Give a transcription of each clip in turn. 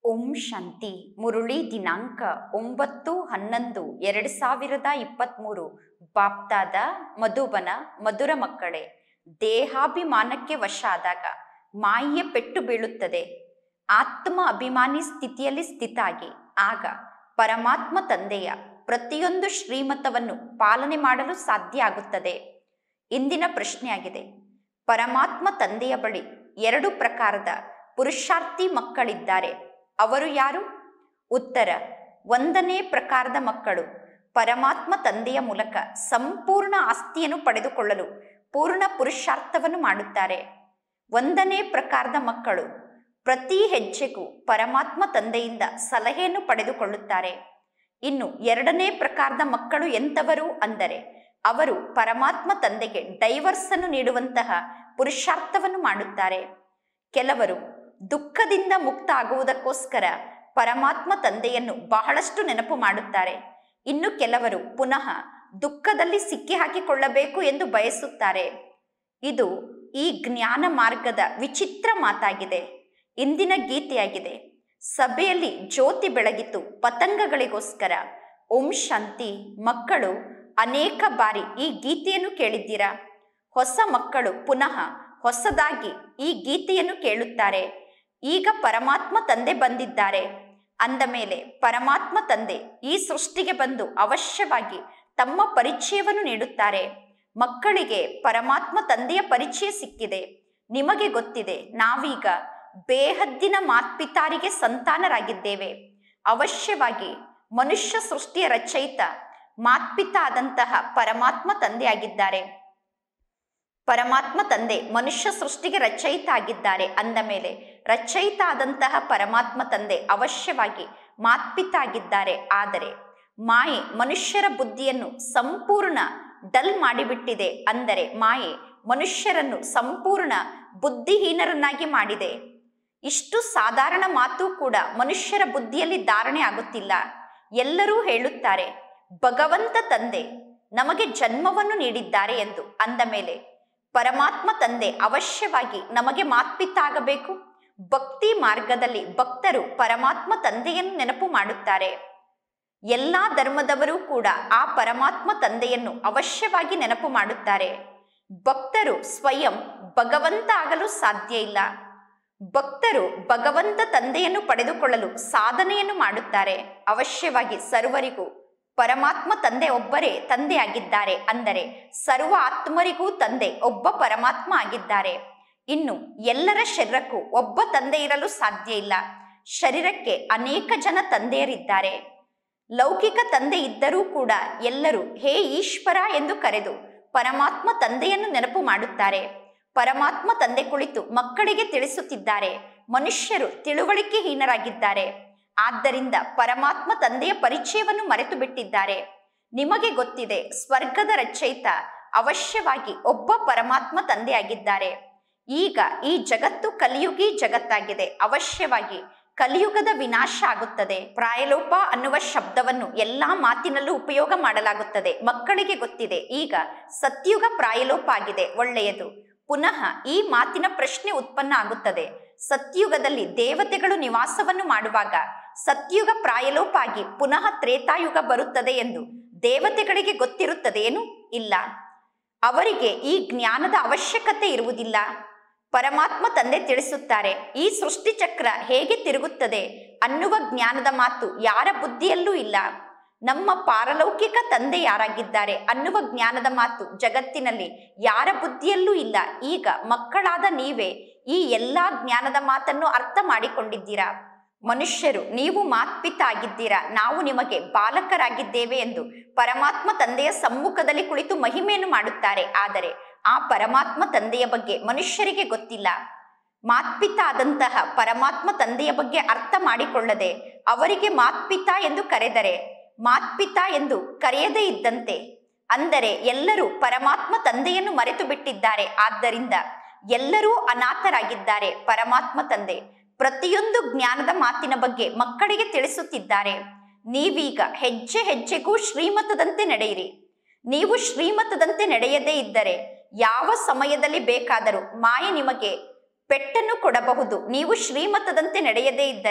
ಓಂ ಶಾಂತಿ ಮುರುಳಿ ದಿನಾಂಕ ಒಂಬತ್ತು ಹನ್ನೊಂದು ಎರಡು ಸಾವಿರದ ಇಪ್ಪತ್ತ್ಮೂರು ಬಾಪ್ತಾದ ಮಧುಬನ ಮಧುರ ಮಕ್ಕಳೇ ದೇಹಾಭಿಮಾನಕ್ಕೆ ವಶ ಆದಾಗ ಮಾಯೆಯ ಪೆಟ್ಟು ಬೀಳುತ್ತದೆ ಆತ್ಮ ಅಭಿಮಾನಿ ಸ್ಥಿತಿಯಲ್ಲಿ ಸ್ಥಿತಾಗಿ ಆಗ ಪರಮಾತ್ಮ ತಂದೆಯ ಪ್ರತಿಯೊಂದು ಶ್ರೀಮತವನ್ನು ಪಾಲನೆ ಮಾಡಲು ಸಾಧ್ಯ ಆಗುತ್ತದೆ ಇಂದಿನ ಪ್ರಶ್ನೆಯಾಗಿದೆ ಪರಮಾತ್ಮ ತಂದೆಯ ಬಳಿ ಎರಡು ಪ್ರಕಾರದ ಪುರುಷಾರ್ಥಿ ಮಕ್ಕಳಿದ್ದಾರೆ ಅವರು ಯಾರು ಉತ್ತರ ಒಂದನೇ ಪ್ರಕಾರದ ಮಕ್ಕಳು ಪರಮಾತ್ಮ ತಂದೆಯ ಮೂಲಕ ಸಂಪೂರ್ಣ ಆಸ್ತಿಯನ್ನು ಪಡೆದುಕೊಳ್ಳಲು ಪೂರ್ಣ ಪುರುಷಾರ್ಥವನ್ನು ಮಾಡುತ್ತಾರೆ ಒಂದನೇ ಪ್ರಕಾರದ ಮಕ್ಕಳು ಪ್ರತಿ ಹೆಜ್ಜೆಗೂ ಪರಮಾತ್ಮ ತಂದೆಯಿಂದ ಸಲಹೆಯನ್ನು ಪಡೆದುಕೊಳ್ಳುತ್ತಾರೆ ಇನ್ನು ಎರಡನೇ ಪ್ರಕಾರದ ಮಕ್ಕಳು ಎಂಥವರು ಅಂದರೆ ಅವರು ಪರಮಾತ್ಮ ತಂದೆಗೆ ಡೈವರ್ಸ್ ಅನ್ನು ನೀಡುವಂತಹ ಪುರುಷಾರ್ಥವನ್ನು ಮಾಡುತ್ತಾರೆ ಕೆಲವರು ದುಃಖದಿಂದ ಮುಕ್ತ ಆಗುವುದಕ್ಕೋಸ್ಕರ ಪರಮಾತ್ಮ ತಂದೆಯನ್ನು ಬಹಳಷ್ಟು ನೆನಪು ಮಾಡುತ್ತಾರೆ ಇನ್ನು ಕೆಲವರು ಪುನಃ ದುಃಖದಲ್ಲಿ ಸಿಕ್ಕಿ ಹಾಕಿಕೊಳ್ಳಬೇಕು ಎಂದು ಬಯಸುತ್ತಾರೆ ಇದು ಈ ಜ್ಞಾನ ಮಾರ್ಗದ ವಿಚಿತ್ರ ಮಾತಾಗಿದೆ ಇಂದಿನ ಗೀತೆಯಾಗಿದೆ ಸಭೆಯಲ್ಲಿ ಜ್ಯೋತಿ ಬೆಳಗಿತು ಪತಂಗಗಳಿಗೋಸ್ಕರ ಓಂ ಶಾಂತಿ ಮಕ್ಕಳು ಅನೇಕ ಬಾರಿ ಈ ಗೀತೆಯನ್ನು ಕೇಳಿದ್ದೀರಾ ಹೊಸ ಮಕ್ಕಳು ಪುನಃ ಹೊಸದಾಗಿ ಈ ಗೀತೆಯನ್ನು ಕೇಳುತ್ತಾರೆ ಈಗ ಪರಮಾತ್ಮ ತಂದೆ ಬಂದಿದ್ದಾರೆ ಅಂದ ಮೇಲೆ ಪರಮಾತ್ಮ ತಂದೆ ಈ ಸೃಷ್ಟಿಗೆ ಬಂದು ಅವಶ್ಯವಾಗಿ ತಮ್ಮ ಪರಿಚಯವನ್ನು ನೀಡುತ್ತಾರೆ ಮಕ್ಕಳಿಗೆ ಪರಮಾತ್ಮ ತಂದೆಯ ಪರಿಚಯ ಸಿಕ್ಕಿದೆ ನಿಮಗೆ ಗೊತ್ತಿದೆ ನಾವೀಗ ಬೇಹದ್ದಿನ ಮಾತ್ಪಿತಾರಿಗೆ ಸಂತಾನರಾಗಿದ್ದೇವೆ ಅವಶ್ಯವಾಗಿ ಮನುಷ್ಯ ಸೃಷ್ಟಿಯ ರಚಯಿತ ಮಾತ್ಪಿತ ಆದಂತಹ ಪರಮಾತ್ಮ ತಂದೆಯಾಗಿದ್ದಾರೆ ಪರಮಾತ್ಮ ತಂದೆ ಮನುಷ್ಯ ಸೃಷ್ಟಿಗೆ ರಚಯಿತ ಆಗಿದ್ದಾರೆ ಅಂದ ಮೇಲೆ ರಚಯಿತ ಆದಂತಹ ಪರಮಾತ್ಮ ತಂದೆ ಅವಶ್ಯವಾಗಿ ಮಾತ್ಪಿತ ಆಗಿದ್ದಾರೆ ಆದರೆ ಮಾಯೆ ಮನುಷ್ಯರ ಬುದ್ಧಿಯನ್ನು ಸಂಪೂರ್ಣ ಡಲ್ ಮಾಡಿಬಿಟ್ಟಿದೆ ಅಂದರೆ ಮಾಯೆ ಮನುಷ್ಯರನ್ನು ಸಂಪೂರ್ಣ ಬುದ್ಧಿಹೀನರನ್ನಾಗಿ ಮಾಡಿದೆ ಇಷ್ಟು ಸಾಧಾರಣ ಮಾತು ಕೂಡ ಮನುಷ್ಯರ ಬುದ್ಧಿಯಲ್ಲಿ ಧಾರಣೆ ಆಗುತ್ತಿಲ್ಲ ಎಲ್ಲರೂ ಹೇಳುತ್ತಾರೆ ಭಗವಂತ ತಂದೆ ನಮಗೆ ಜನ್ಮವನ್ನು ನೀಡಿದ್ದಾರೆ ಎಂದು ಅಂದ ಮೇಲೆ ಪರಮಾತ್ಮ ತಂದೆ ಅವಶ್ಯವಾಗಿ ನಮಗೆ ಮಾತ್ಪಿತ ಆಗಬೇಕು ಭಕ್ತಿ ಮಾರ್ಗದಲ್ಲಿ ಭಕ್ತರು ಪರಮಾತ್ಮ ತಂದೆಯನ್ನು ನೆನಪು ಮಾಡುತ್ತಾರೆ ಎಲ್ಲಾ ಧರ್ಮದವರು ಕೂಡ ಆ ಪರಮಾತ್ಮ ತಂದೆಯನ್ನು ಅವಶ್ಯವಾಗಿ ನೆನಪು ಮಾಡುತ್ತಾರೆ ಭಕ್ತರು ಸ್ವಯಂ ಭಗವಂತ ಆಗಲು ಸಾಧ್ಯ ಇಲ್ಲ ಭಕ್ತರು ಭಗವಂತ ತಂದೆಯನ್ನು ಪಡೆದುಕೊಳ್ಳಲು ಸಾಧನೆಯನ್ನು ಮಾಡುತ್ತಾರೆ ಅವಶ್ಯವಾಗಿ ಸರ್ವರಿಗೂ ಪರಮಾತ್ಮ ತಂದೆ ಒಬ್ಬರೇ ತಂದೆಯಾಗಿದ್ದಾರೆ ಅಂದರೆ ಸರ್ವ ಆತ್ಮರಿಗೂ ತಂದೆ ಒಬ್ಬ ಪರಮಾತ್ಮ ಆಗಿದ್ದಾರೆ ಇನ್ನು ಎಲ್ಲರ ಶರೀರಕ್ಕೂ ಒಬ್ಬ ತಂದೆ ಇರಲು ಸಾಧ್ಯ ಇಲ್ಲ ಶರೀರಕ್ಕೆ ಅನೇಕ ಜನ ತಂದೆಯರಿದ್ದಾರೆ ಲೌಕಿಕ ತಂದೆ ಇದ್ದರೂ ಕೂಡ ಎಲ್ಲರೂ ಹೇ ಈಶ್ವರ ಎಂದು ಕರೆದು ಪರಮಾತ್ಮ ತಂದೆಯನ್ನು ನೆನಪು ಮಾಡುತ್ತಾರೆ ಪರಮಾತ್ಮ ತಂದೆ ಕುಳಿತು ಮಕ್ಕಳಿಗೆ ತಿಳಿಸುತ್ತಿದ್ದಾರೆ ಮನುಷ್ಯರು ತಿಳುವಳಿಕೆಹೀನರಾಗಿದ್ದಾರೆ ಆದ್ದರಿಂದ ಪರಮಾತ್ಮ ತಂದೆಯ ಪರಿಚಯವನ್ನು ಮರೆತು ಬಿಟ್ಟಿದ್ದಾರೆ ನಿಮಗೆ ಗೊತ್ತಿದೆ ಸ್ವರ್ಗದ ರಚಯಿತ ಅವಶ್ಯವಾಗಿ ಒಬ್ಬ ಪರಮಾತ್ಮ ತಂದೆಯಾಗಿದ್ದಾರೆ ಈಗ ಈ ಜಗತ್ತು ಕಲಿಯುಗಿ ಜಗತ್ತಾಗಿದೆ ಅವಶ್ಯವಾಗಿ ಕಲಿಯುಗದ ವಿನಾಶ ಆಗುತ್ತದೆ ಪ್ರಾಯಲೋಪ ಅನ್ನುವ ಶಬ್ದವನ್ನು ಎಲ್ಲಾ ಮಾತಿನಲ್ಲೂ ಉಪಯೋಗ ಮಾಡಲಾಗುತ್ತದೆ ಮಕ್ಕಳಿಗೆ ಗೊತ್ತಿದೆ ಈಗ ಸತ್ಯುಗ ಪ್ರಾಯಲೋಪ ಆಗಿದೆ ಒಳ್ಳೆಯದು ಪುನಃ ಈ ಮಾತಿನ ಪ್ರಶ್ನೆ ಉತ್ಪನ್ನ ಆಗುತ್ತದೆ ಸತ್ಯುಗದಲ್ಲಿ ದೇವತೆಗಳು ನಿವಾಸವನ್ನು ಮಾಡುವಾಗ ಸತ್ಯುಗ ಪ್ರಾಯಲೋಪ ಆಗಿ ಪುನಃ ತ್ರೇತಾಯುಗ ಬರುತ್ತದೆ ಎಂದು ದೇವತೆಗಳಿಗೆ ಗೊತ್ತಿರುತ್ತದೇನು ಇಲ್ಲ ಅವರಿಗೆ ಈ ಜ್ಞಾನದ ಅವಶ್ಯಕತೆ ಇರುವುದಿಲ್ಲ ಪರಮಾತ್ಮ ತಂದೆ ತಿಳಿಸುತ್ತಾರೆ ಈ ಸೃಷ್ಟಿ ಚಕ್ರ ಹೇಗೆ ತಿರುಗುತ್ತದೆ ಅನ್ನುವ ಜ್ಞಾನದ ಮಾತು ಯಾರ ಬುದ್ಧಿಯಲ್ಲೂ ಇಲ್ಲ ನಮ್ಮ ಪಾರಲೌಕಿಕ ತಂದೆ ಯಾರಾಗಿದ್ದಾರೆ ಅನ್ನುವ ಜ್ಞಾನದ ಮಾತು ಜಗತ್ತಿನಲ್ಲಿ ಯಾರ ಬುದ್ಧಿಯಲ್ಲೂ ಇಲ್ಲ ಈಗ ಮಕ್ಕಳಾದ ನೀವೇ ಈ ಎಲ್ಲಾ ಜ್ಞಾನದ ಮಾತನ್ನು ಅರ್ಥ ಮಾಡಿಕೊಂಡಿದ್ದೀರಾ ಮನುಷ್ಯರು ನೀವು ಮಾತ್ಪಿತ ಆಗಿದ್ದೀರಾ ನಾವು ನಿಮಗೆ ಬಾಲಕರಾಗಿದ್ದೇವೆ ಎಂದು ಪರಮಾತ್ಮ ತಂದೆಯ ಸಮ್ಮುಖದಲ್ಲಿ ಕುಳಿತು ಮಹಿಮೆಯನ್ನು ಮಾಡುತ್ತಾರೆ ಆದರೆ ಆ ಪರಮಾತ್ಮ ತಂದೆಯ ಬಗ್ಗೆ ಮನುಷ್ಯರಿಗೆ ಗೊತ್ತಿಲ್ಲ ಮಾತ್ಪಿತ ಆದಂತಹ ಪರಮಾತ್ಮ ತಂದೆಯ ಬಗ್ಗೆ ಅರ್ಥ ಮಾಡಿಕೊಳ್ಳದೆ ಅವರಿಗೆ ಮಾತ್ಪಿತ ಎಂದು ಕರೆದರೆ ಮಾತ್ಪಿತ ಎಂದು ಕರೆಯದೇ ಇದ್ದಂತೆ ಅಂದರೆ ಎಲ್ಲರೂ ಪರಮಾತ್ಮ ತಂದೆಯನ್ನು ಮರೆತು ಬಿಟ್ಟಿದ್ದಾರೆ ಆದ್ದರಿಂದ ಎಲ್ಲರೂ ಅನಾಥರಾಗಿದ್ದಾರೆ ಪರಮಾತ್ಮ ತಂದೆ ಪ್ರತಿಯೊಂದು ಜ್ಞಾನದ ಮಾತಿನ ಬಗ್ಗೆ ಮಕ್ಕಳಿಗೆ ತಿಳಿಸುತ್ತಿದ್ದಾರೆ ನೀವೀಗ ಹೆಜ್ಜೆ ಹೆಜ್ಜೆಗೂ ಶ್ರೀಮತದಂತೆ ನಡೆಯಿರಿ ನೀವು ಶ್ರೀಮತದಂತೆ ನಡೆಯದೇ ಇದ್ದರೆ ಯಾವ ಸಮಯದಲ್ಲಿ ಬೇಕಾದರೂ ಮಾಯೆ ನಿಮಗೆ ಪೆಟ್ಟನ್ನು ಕೊಡಬಹುದು ನೀವು ಶ್ರೀಮತದಂತೆ ನಡೆಯದೇ ಇದ್ದರೆ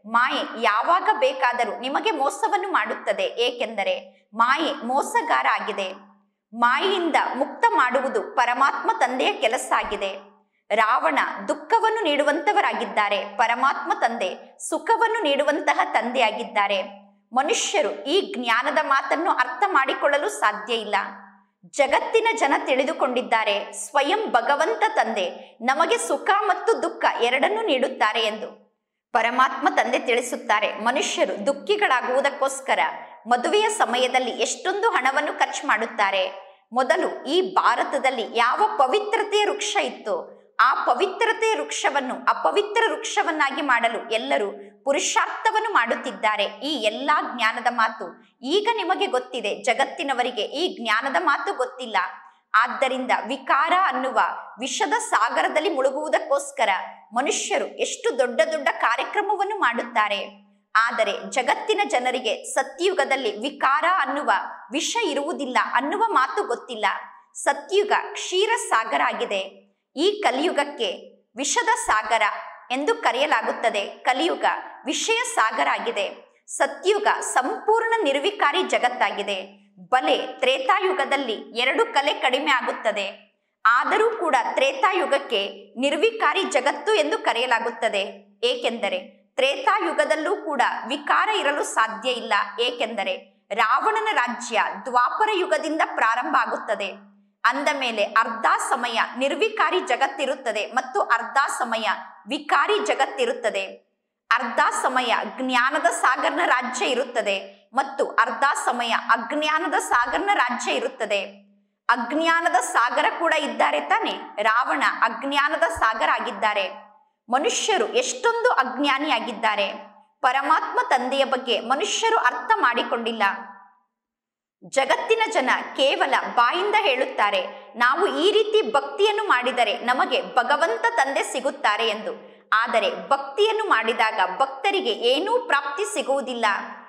ಮಾಯೆ ಯಾವಾಗ ಬೇಕಾದರೂ ನಿಮಗೆ ಮೋಸವನ್ನು ಮಾಡುತ್ತದೆ ಏಕೆಂದರೆ ಮಾಯೆ ಮೋಸಗಾರ ಆಗಿದೆ ಮಾಯೆಯಿಂದ ಮುಕ್ತ ಮಾಡುವುದು ಪರಮಾತ್ಮ ತಂದೆಯ ಕೆಲಸ ಆಗಿದೆ ರಾವಣ ದುಃಖವನ್ನು ನೀಡುವಂತವರಾಗಿದ್ದಾರೆ ಪರಮಾತ್ಮ ತಂದೆ ಸುಖವನ್ನು ನೀಡುವಂತಹ ತಂದೆಯಾಗಿದ್ದಾರೆ ಮನುಷ್ಯರು ಈ ಜ್ಞಾನದ ಮಾತನ್ನು ಅರ್ಥ ಮಾಡಿಕೊಳ್ಳಲು ಸಾಧ್ಯ ಇಲ್ಲ ಜಗತ್ತಿನ ಜನ ತಿಳಿದುಕೊಂಡಿದ್ದಾರೆ ಸ್ವಯಂ ಭಗವಂತ ತಂದೆ ನಮಗೆ ಸುಖ ಮತ್ತು ದುಃಖ ಎರಡನ್ನೂ ನೀಡುತ್ತಾರೆ ಎಂದು ಪರಮಾತ್ಮ ತಂದೆ ತಿಳಿಸುತ್ತಾರೆ ಮನುಷ್ಯರು ದುಃಖಿಗಳಾಗುವುದಕ್ಕೋಸ್ಕರ ಮದುವೆಯ ಸಮಯದಲ್ಲಿ ಎಷ್ಟೊಂದು ಹಣವನ್ನು ಖರ್ಚು ಮಾಡುತ್ತಾರೆ ಮೊದಲು ಈ ಭಾರತದಲ್ಲಿ ಯಾವ ಪವಿತ್ರತೆಯ ವೃಕ್ಷ ಇತ್ತು ಆ ಪವಿತ್ರತೆಯ ವೃಕ್ಷವನ್ನು ಅಪವಿತ್ರ ವೃಕ್ಷವನ್ನಾಗಿ ಮಾಡಲು ಎಲ್ಲರೂ ಪುರುಷಾರ್ಥವನ್ನು ಮಾಡುತ್ತಿದ್ದಾರೆ ಈ ಎಲ್ಲಾ ಜ್ಞಾನದ ಮಾತು ಈಗ ನಿಮಗೆ ಗೊತ್ತಿದೆ ಜಗತ್ತಿನವರಿಗೆ ಈ ಜ್ಞಾನದ ಮಾತು ಗೊತ್ತಿಲ್ಲ ಆದ್ದರಿಂದ ವಿಕಾರ ಅನ್ನುವ ವಿಷದ ಸಾಗರದಲ್ಲಿ ಮುಳುಗುವುದಕ್ಕೋಸ್ಕರ ಮನುಷ್ಯರು ಎಷ್ಟು ದೊಡ್ಡ ದೊಡ್ಡ ಕಾರ್ಯಕ್ರಮವನ್ನು ಮಾಡುತ್ತಾರೆ ಆದರೆ ಜಗತ್ತಿನ ಜನರಿಗೆ ಸತ್ಯುಗದಲ್ಲಿ ವಿಕಾರ ಅನ್ನುವ ವಿಷ ಇರುವುದಿಲ್ಲ ಅನ್ನುವ ಮಾತು ಗೊತ್ತಿಲ್ಲ ಸತ್ಯುಗ ಕ್ಷೀರ ಸಾಗರ ಆಗಿದೆ ಈ ಕಲಿಯುಗಕ್ಕೆ ವಿಷದ ಸಾಗರ ಎಂದು ಕರೆಯಲಾಗುತ್ತದೆ ಕಲಿಯುಗ ವಿಷಯ ಸಾಗರ ಆಗಿದೆ ಸತ್ಯುಗ ಸಂಪೂರ್ಣ ನಿರ್ವಿಕಾರಿ ಜಗತ್ತಾಗಿದೆ ಬಲೆ ತ್ರೇತಾಯುಗದಲ್ಲಿ ಎರಡು ಕಲೆ ಕಡಿಮೆ ಆಗುತ್ತದೆ ಆದರೂ ಕೂಡ ತ್ರೇತಾಯುಗಕ್ಕೆ ನಿರ್ವಿಕಾರಿ ಜಗತ್ತು ಎಂದು ಕರೆಯಲಾಗುತ್ತದೆ ಏಕೆಂದರೆ ತ್ರೇತಾಯುಗದಲ್ಲೂ ಕೂಡ ವಿಕಾರ ಇರಲು ಸಾಧ್ಯ ಇಲ್ಲ ಏಕೆಂದರೆ ರಾವಣನ ರಾಜ್ಯ ದ್ವಾಪರ ಯುಗದಿಂದ ಪ್ರಾರಂಭ ಆಗುತ್ತದೆ ಅಂದ ಮೇಲೆ ಅರ್ಧ ಸಮಯ ನಿರ್ವಿಕಾರಿ ಜಗತ್ತಿರುತ್ತದೆ ಮತ್ತು ಅರ್ಧ ಸಮಯ ವಿಕಾರಿ ಜಗತ್ತಿರುತ್ತದೆ ಅರ್ಧ ಸಮಯ ಜ್ಞಾನದ ಸಾಗರನ ರಾಜ್ಯ ಇರುತ್ತದೆ ಮತ್ತು ಅರ್ಧ ಸಮಯ ಅಜ್ಞಾನದ ಸಾಗರನ ರಾಜ್ಯ ಇರುತ್ತದೆ ಅಜ್ಞಾನದ ಸಾಗರ ಕೂಡ ಇದ್ದಾರೆ ತಾನೆ ರಾವಣ ಅಜ್ಞಾನದ ಸಾಗರ ಆಗಿದ್ದಾರೆ ಮನುಷ್ಯರು ಎಷ್ಟೊಂದು ಅಜ್ಞಾನಿಯಾಗಿದ್ದಾರೆ ಪರಮಾತ್ಮ ತಂದೆಯ ಬಗ್ಗೆ ಮನುಷ್ಯರು ಅರ್ಥ ಮಾಡಿಕೊಂಡಿಲ್ಲ ಜಗತ್ತಿನ ಜನ ಕೇವಲ ಬಾಯಿಂದ ಹೇಳುತ್ತಾರೆ ನಾವು ಈ ರೀತಿ ಭಕ್ತಿಯನ್ನು ಮಾಡಿದರೆ ನಮಗೆ ಭಗವಂತ ತಂದೆ ಸಿಗುತ್ತಾರೆ ಎಂದು ಆದರೆ ಭಕ್ತಿಯನ್ನು ಮಾಡಿದಾಗ ಭಕ್ತರಿಗೆ ಏನೂ ಪ್ರಾಪ್ತಿ ಸಿಗುವುದಿಲ್ಲ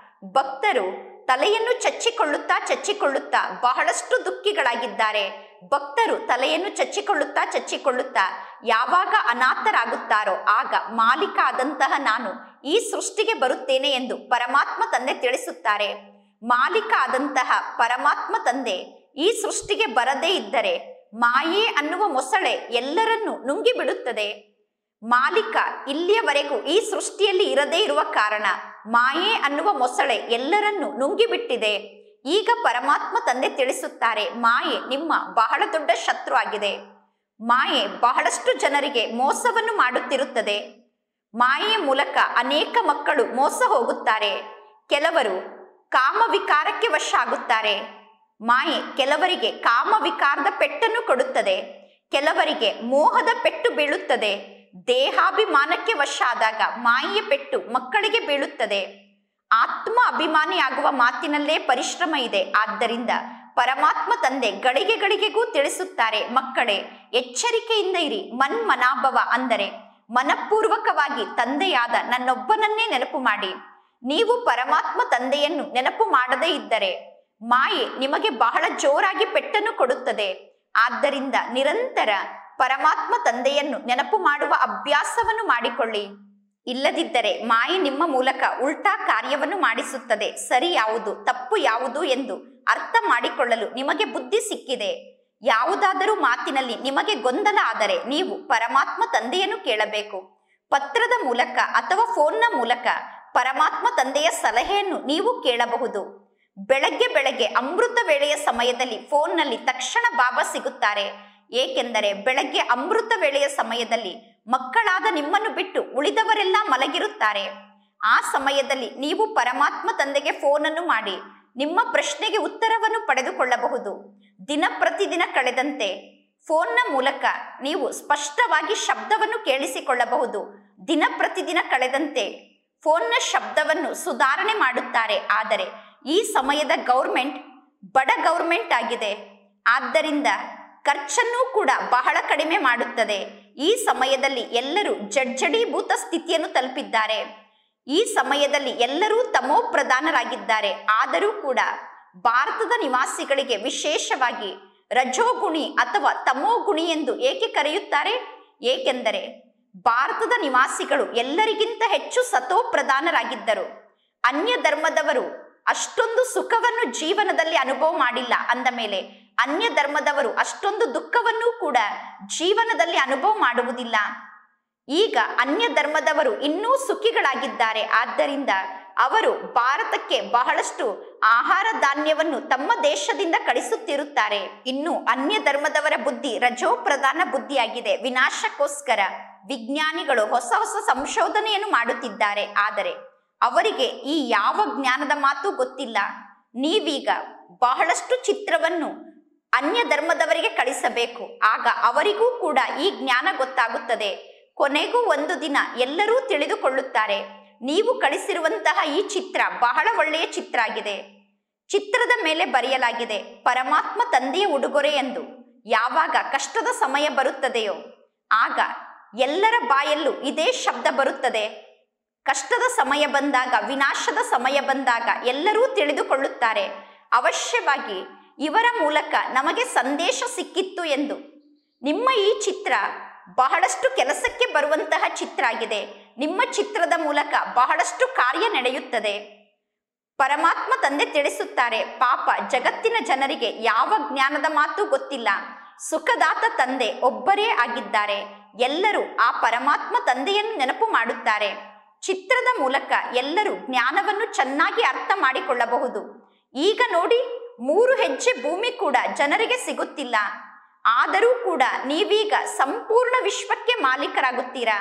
ಭಕ್ತರು ತಲೆಯನ್ನು ಚಚ್ಚಿಕೊಳ್ಳುತ್ತಾ ಚಚ್ಚಿಕೊಳ್ಳುತ್ತಾ ಬಹಳಷ್ಟು ದುಃಖಿಗಳಾಗಿದ್ದಾರೆ ಭಕ್ತರು ತಲೆಯನ್ನು ಚಚ್ಚಿಕೊಳ್ಳುತ್ತಾ ಚಚ್ಚಿಕೊಳ್ಳುತ್ತಾ ಯಾವಾಗ ಅನಾಥರಾಗುತ್ತಾರೋ ಆಗ ಮಾಲೀಕ ಆದಂತಹ ನಾನು ಈ ಸೃಷ್ಟಿಗೆ ಬರುತ್ತೇನೆ ಎಂದು ಪರಮಾತ್ಮ ತಂದೆ ತಿಳಿಸುತ್ತಾರೆ ಮಾಲೀಕ ಆದಂತಹ ಪರಮಾತ್ಮ ತಂದೆ ಈ ಸೃಷ್ಟಿಗೆ ಬರದೇ ಇದ್ದರೆ ಮಾಯೆ ಅನ್ನುವ ಮೊಸಳೆ ಎಲ್ಲರನ್ನೂ ನುಂಗಿ ಬಿಡುತ್ತದೆ ಮಾಲೀಕ ಇಲ್ಲಿಯವರೆಗೂ ಈ ಸೃಷ್ಟಿಯಲ್ಲಿ ಇರದೇ ಇರುವ ಕಾರಣ ಮಾಯೆ ಅನ್ನುವ ಮೊಸಳೆ ಎಲ್ಲರನ್ನೂ ನುಂಗಿಬಿಟ್ಟಿದೆ ಈಗ ಪರಮಾತ್ಮ ತಂದೆ ತಿಳಿಸುತ್ತಾರೆ ಮಾಯೆ ನಿಮ್ಮ ಬಹಳ ದೊಡ್ಡ ಶತ್ರು ಆಗಿದೆ ಮಾಯೆ ಬಹಳಷ್ಟು ಜನರಿಗೆ ಮೋಸವನ್ನು ಮಾಡುತ್ತಿರುತ್ತದೆ ಮಾಯೆಯ ಮೂಲಕ ಅನೇಕ ಮಕ್ಕಳು ಮೋಸ ಹೋಗುತ್ತಾರೆ ಕೆಲವರು ಕಾಮ ವಿಕಾರಕ್ಕೆ ವಶ ಆಗುತ್ತಾರೆ ಮಾಯೆ ಕೆಲವರಿಗೆ ಕಾಮ ವಿಕಾರದ ಪೆಟ್ಟನ್ನು ಕೊಡುತ್ತದೆ ಕೆಲವರಿಗೆ ಮೋಹದ ಪೆಟ್ಟು ಬೀಳುತ್ತದೆ ದೇಹಾಭಿಮಾನಕ್ಕೆ ವಶ ಆದಾಗ ಮಾಯೆಯ ಪೆಟ್ಟು ಮಕ್ಕಳಿಗೆ ಬೀಳುತ್ತದೆ ಆತ್ಮ ಅಭಿಮಾನಿಯಾಗುವ ಮಾತಿನಲ್ಲೇ ಪರಿಶ್ರಮ ಇದೆ ಆದ್ದರಿಂದ ಪರಮಾತ್ಮ ತಂದೆ ಗಳಿಗೆ ಗಳಿಗೆಗೂ ತಿಳಿಸುತ್ತಾರೆ ಮಕ್ಕಳೇ ಎಚ್ಚರಿಕೆಯಿಂದ ಇರಿ ಮನ್ಮನಾಭವ ಅಂದರೆ ಮನಪೂರ್ವಕವಾಗಿ ತಂದೆಯಾದ ನನ್ನೊಬ್ಬನನ್ನೇ ನೆನಪು ಮಾಡಿ ನೀವು ಪರಮಾತ್ಮ ತಂದೆಯನ್ನು ನೆನಪು ಮಾಡದೇ ಇದ್ದರೆ ಮಾಯೆ ನಿಮಗೆ ಬಹಳ ಜೋರಾಗಿ ಪೆಟ್ಟನ್ನು ಕೊಡುತ್ತದೆ ಆದ್ದರಿಂದ ನಿರಂತರ ಪರಮಾತ್ಮ ತಂದೆಯನ್ನು ನೆನಪು ಮಾಡುವ ಅಭ್ಯಾಸವನ್ನು ಮಾಡಿಕೊಳ್ಳಿ ಇಲ್ಲದಿದ್ದರೆ ಮಾಯೆ ನಿಮ್ಮ ಮೂಲಕ ಉಲ್ಟಾ ಕಾರ್ಯವನ್ನು ಮಾಡಿಸುತ್ತದೆ ಸರಿ ಯಾವುದು ತಪ್ಪು ಯಾವುದು ಎಂದು ಅರ್ಥ ಮಾಡಿಕೊಳ್ಳಲು ನಿಮಗೆ ಬುದ್ಧಿ ಸಿಕ್ಕಿದೆ ಯಾವುದಾದರೂ ಮಾತಿನಲ್ಲಿ ನಿಮಗೆ ಗೊಂದಲ ಆದರೆ ನೀವು ಪರಮಾತ್ಮ ತಂದೆಯನ್ನು ಕೇಳಬೇಕು ಪತ್ರದ ಮೂಲಕ ಅಥವಾ ಫೋನ್ನ ಮೂಲಕ ಪರಮಾತ್ಮ ತಂದೆಯ ಸಲಹೆಯನ್ನು ನೀವು ಕೇಳಬಹುದು ಬೆಳಗ್ಗೆ ಬೆಳಗ್ಗೆ ಅಮೃತ ವೇಳೆಯ ಸಮಯದಲ್ಲಿ ಫೋನ್ನಲ್ಲಿ ತಕ್ಷಣ ಬಾಬಾ ಸಿಗುತ್ತಾರೆ ಏಕೆಂದರೆ ಬೆಳಗ್ಗೆ ಅಮೃತ ವೇಳೆಯ ಸಮಯದಲ್ಲಿ ಮಕ್ಕಳಾದ ನಿಮ್ಮನ್ನು ಬಿಟ್ಟು ಉಳಿದವರೆಲ್ಲ ಮಲಗಿರುತ್ತಾರೆ ಆ ಸಮಯದಲ್ಲಿ ನೀವು ಪರಮಾತ್ಮ ತಂದೆಗೆ ಫೋನನ್ನು ಮಾಡಿ ನಿಮ್ಮ ಪ್ರಶ್ನೆಗೆ ಉತ್ತರವನ್ನು ಪಡೆದುಕೊಳ್ಳಬಹುದು ದಿನ ಪ್ರತಿದಿನ ಕಳೆದಂತೆ ಫೋನ್ನ ಮೂಲಕ ನೀವು ಸ್ಪಷ್ಟವಾಗಿ ಶಬ್ದವನ್ನು ಕೇಳಿಸಿಕೊಳ್ಳಬಹುದು ದಿನ ಪ್ರತಿದಿನ ಕಳೆದಂತೆ ಫೋನ್ನ ಶಬ್ದವನ್ನು ಸುಧಾರಣೆ ಮಾಡುತ್ತಾರೆ ಆದರೆ ಈ ಸಮಯದ ಗೌರ್ಮೆಂಟ್ ಬಡ ಗೌರ್ಮೆಂಟ್ ಆಗಿದೆ ಆದ್ದರಿಂದ ಖರ್ಚನ್ನು ಕೂಡ ಬಹಳ ಕಡಿಮೆ ಮಾಡುತ್ತದೆ ಈ ಸಮಯದಲ್ಲಿ ಎಲ್ಲರೂ ಜಡ್ಜಡೀಭೂತ ಸ್ಥಿತಿಯನ್ನು ತಲುಪಿದ್ದಾರೆ ಈ ಸಮಯದಲ್ಲಿ ಎಲ್ಲರೂ ತಮೋ ಪ್ರಧಾನರಾಗಿದ್ದಾರೆ ಆದರೂ ಕೂಡ ಭಾರತದ ನಿವಾಸಿಗಳಿಗೆ ವಿಶೇಷವಾಗಿ ರಜೋಗುಣಿ ಅಥವಾ ತಮೋಗುಣಿ ಎಂದು ಏಕೆ ಕರೆಯುತ್ತಾರೆ ಏಕೆಂದರೆ ಭಾರತದ ನಿವಾಸಿಗಳು ಎಲ್ಲರಿಗಿಂತ ಹೆಚ್ಚು ಸತೋಪ್ರಧಾನರಾಗಿದ್ದರು ಅನ್ಯ ಧರ್ಮದವರು ಅಷ್ಟೊಂದು ಸುಖವನ್ನು ಜೀವನದಲ್ಲಿ ಅನುಭವ ಮಾಡಿಲ್ಲ ಅಂದ ಮೇಲೆ ಅನ್ಯ ಧರ್ಮದವರು ಅಷ್ಟೊಂದು ದುಃಖವನ್ನು ಕೂಡ ಜೀವನದಲ್ಲಿ ಅನುಭವ ಮಾಡುವುದಿಲ್ಲ ಈಗ ಅನ್ಯ ಧರ್ಮದವರು ಇನ್ನೂ ಸುಖಿಗಳಾಗಿದ್ದಾರೆ ಆದ್ದರಿಂದ ಅವರು ಭಾರತಕ್ಕೆ ಬಹಳಷ್ಟು ಆಹಾರ ಧಾನ್ಯವನ್ನು ತಮ್ಮ ದೇಶದಿಂದ ಕಳಿಸುತ್ತಿರುತ್ತಾರೆ ಇನ್ನು ಅನ್ಯ ಧರ್ಮದವರ ಬುದ್ಧಿ ರಜೋಪ್ರಧಾನ ಬುದ್ಧಿಯಾಗಿದೆ ವಿನಾಶಕ್ಕೋಸ್ಕರ ವಿಜ್ಞಾನಿಗಳು ಹೊಸ ಹೊಸ ಸಂಶೋಧನೆಯನ್ನು ಮಾಡುತ್ತಿದ್ದಾರೆ ಆದರೆ ಅವರಿಗೆ ಈ ಯಾವ ಜ್ಞಾನದ ಮಾತು ಗೊತ್ತಿಲ್ಲ ನೀವೀಗ ಬಹಳಷ್ಟು ಚಿತ್ರವನ್ನು ಅನ್ಯ ಧರ್ಮದವರಿಗೆ ಕಳಿಸಬೇಕು ಆಗ ಅವರಿಗೂ ಕೂಡ ಈ ಜ್ಞಾನ ಗೊತ್ತಾಗುತ್ತದೆ ಕೊನೆಗೂ ಒಂದು ದಿನ ಎಲ್ಲರೂ ತಿಳಿದುಕೊಳ್ಳುತ್ತಾರೆ ನೀವು ಕಳಿಸಿರುವಂತಹ ಈ ಚಿತ್ರ ಬಹಳ ಒಳ್ಳೆಯ ಚಿತ್ರ ಆಗಿದೆ ಚಿತ್ರದ ಮೇಲೆ ಬರೆಯಲಾಗಿದೆ ಪರಮಾತ್ಮ ತಂದೆಯ ಉಡುಗೊರೆ ಎಂದು ಯಾವಾಗ ಕಷ್ಟದ ಸಮಯ ಬರುತ್ತದೆಯೋ ಆಗ ಎಲ್ಲರ ಬಾಯಲ್ಲೂ ಇದೇ ಶಬ್ದ ಬರುತ್ತದೆ ಕಷ್ಟದ ಸಮಯ ಬಂದಾಗ ವಿನಾಶದ ಸಮಯ ಬಂದಾಗ ಎಲ್ಲರೂ ತಿಳಿದುಕೊಳ್ಳುತ್ತಾರೆ ಅವಶ್ಯವಾಗಿ ಇವರ ಮೂಲಕ ನಮಗೆ ಸಂದೇಶ ಸಿಕ್ಕಿತ್ತು ಎಂದು ನಿಮ್ಮ ಈ ಚಿತ್ರ ಬಹಳಷ್ಟು ಕೆಲಸಕ್ಕೆ ಬರುವಂತಹ ಚಿತ್ರ ಆಗಿದೆ ನಿಮ್ಮ ಚಿತ್ರದ ಮೂಲಕ ಬಹಳಷ್ಟು ಕಾರ್ಯ ನಡೆಯುತ್ತದೆ ಪರಮಾತ್ಮ ತಂದೆ ತಿಳಿಸುತ್ತಾರೆ ಪಾಪ ಜಗತ್ತಿನ ಜನರಿಗೆ ಯಾವ ಜ್ಞಾನದ ಮಾತು ಗೊತ್ತಿಲ್ಲ ಸುಖದಾತ ತಂದೆ ಒಬ್ಬರೇ ಆಗಿದ್ದಾರೆ ಎಲ್ಲರೂ ಆ ಪರಮಾತ್ಮ ತಂದೆಯನ್ನು ನೆನಪು ಮಾಡುತ್ತಾರೆ ಚಿತ್ರದ ಮೂಲಕ ಎಲ್ಲರೂ ಜ್ಞಾನವನ್ನು ಚೆನ್ನಾಗಿ ಅರ್ಥ ಮಾಡಿಕೊಳ್ಳಬಹುದು ಈಗ ನೋಡಿ ಮೂರು ಹೆಜ್ಜೆ ಭೂಮಿ ಕೂಡ ಜನರಿಗೆ ಸಿಗುತ್ತಿಲ್ಲ ಆದರೂ ಕೂಡ ನೀವೀಗ ಸಂಪೂರ್ಣ ವಿಶ್ವಕ್ಕೆ ಮಾಲೀಕರಾಗುತ್ತೀರಾ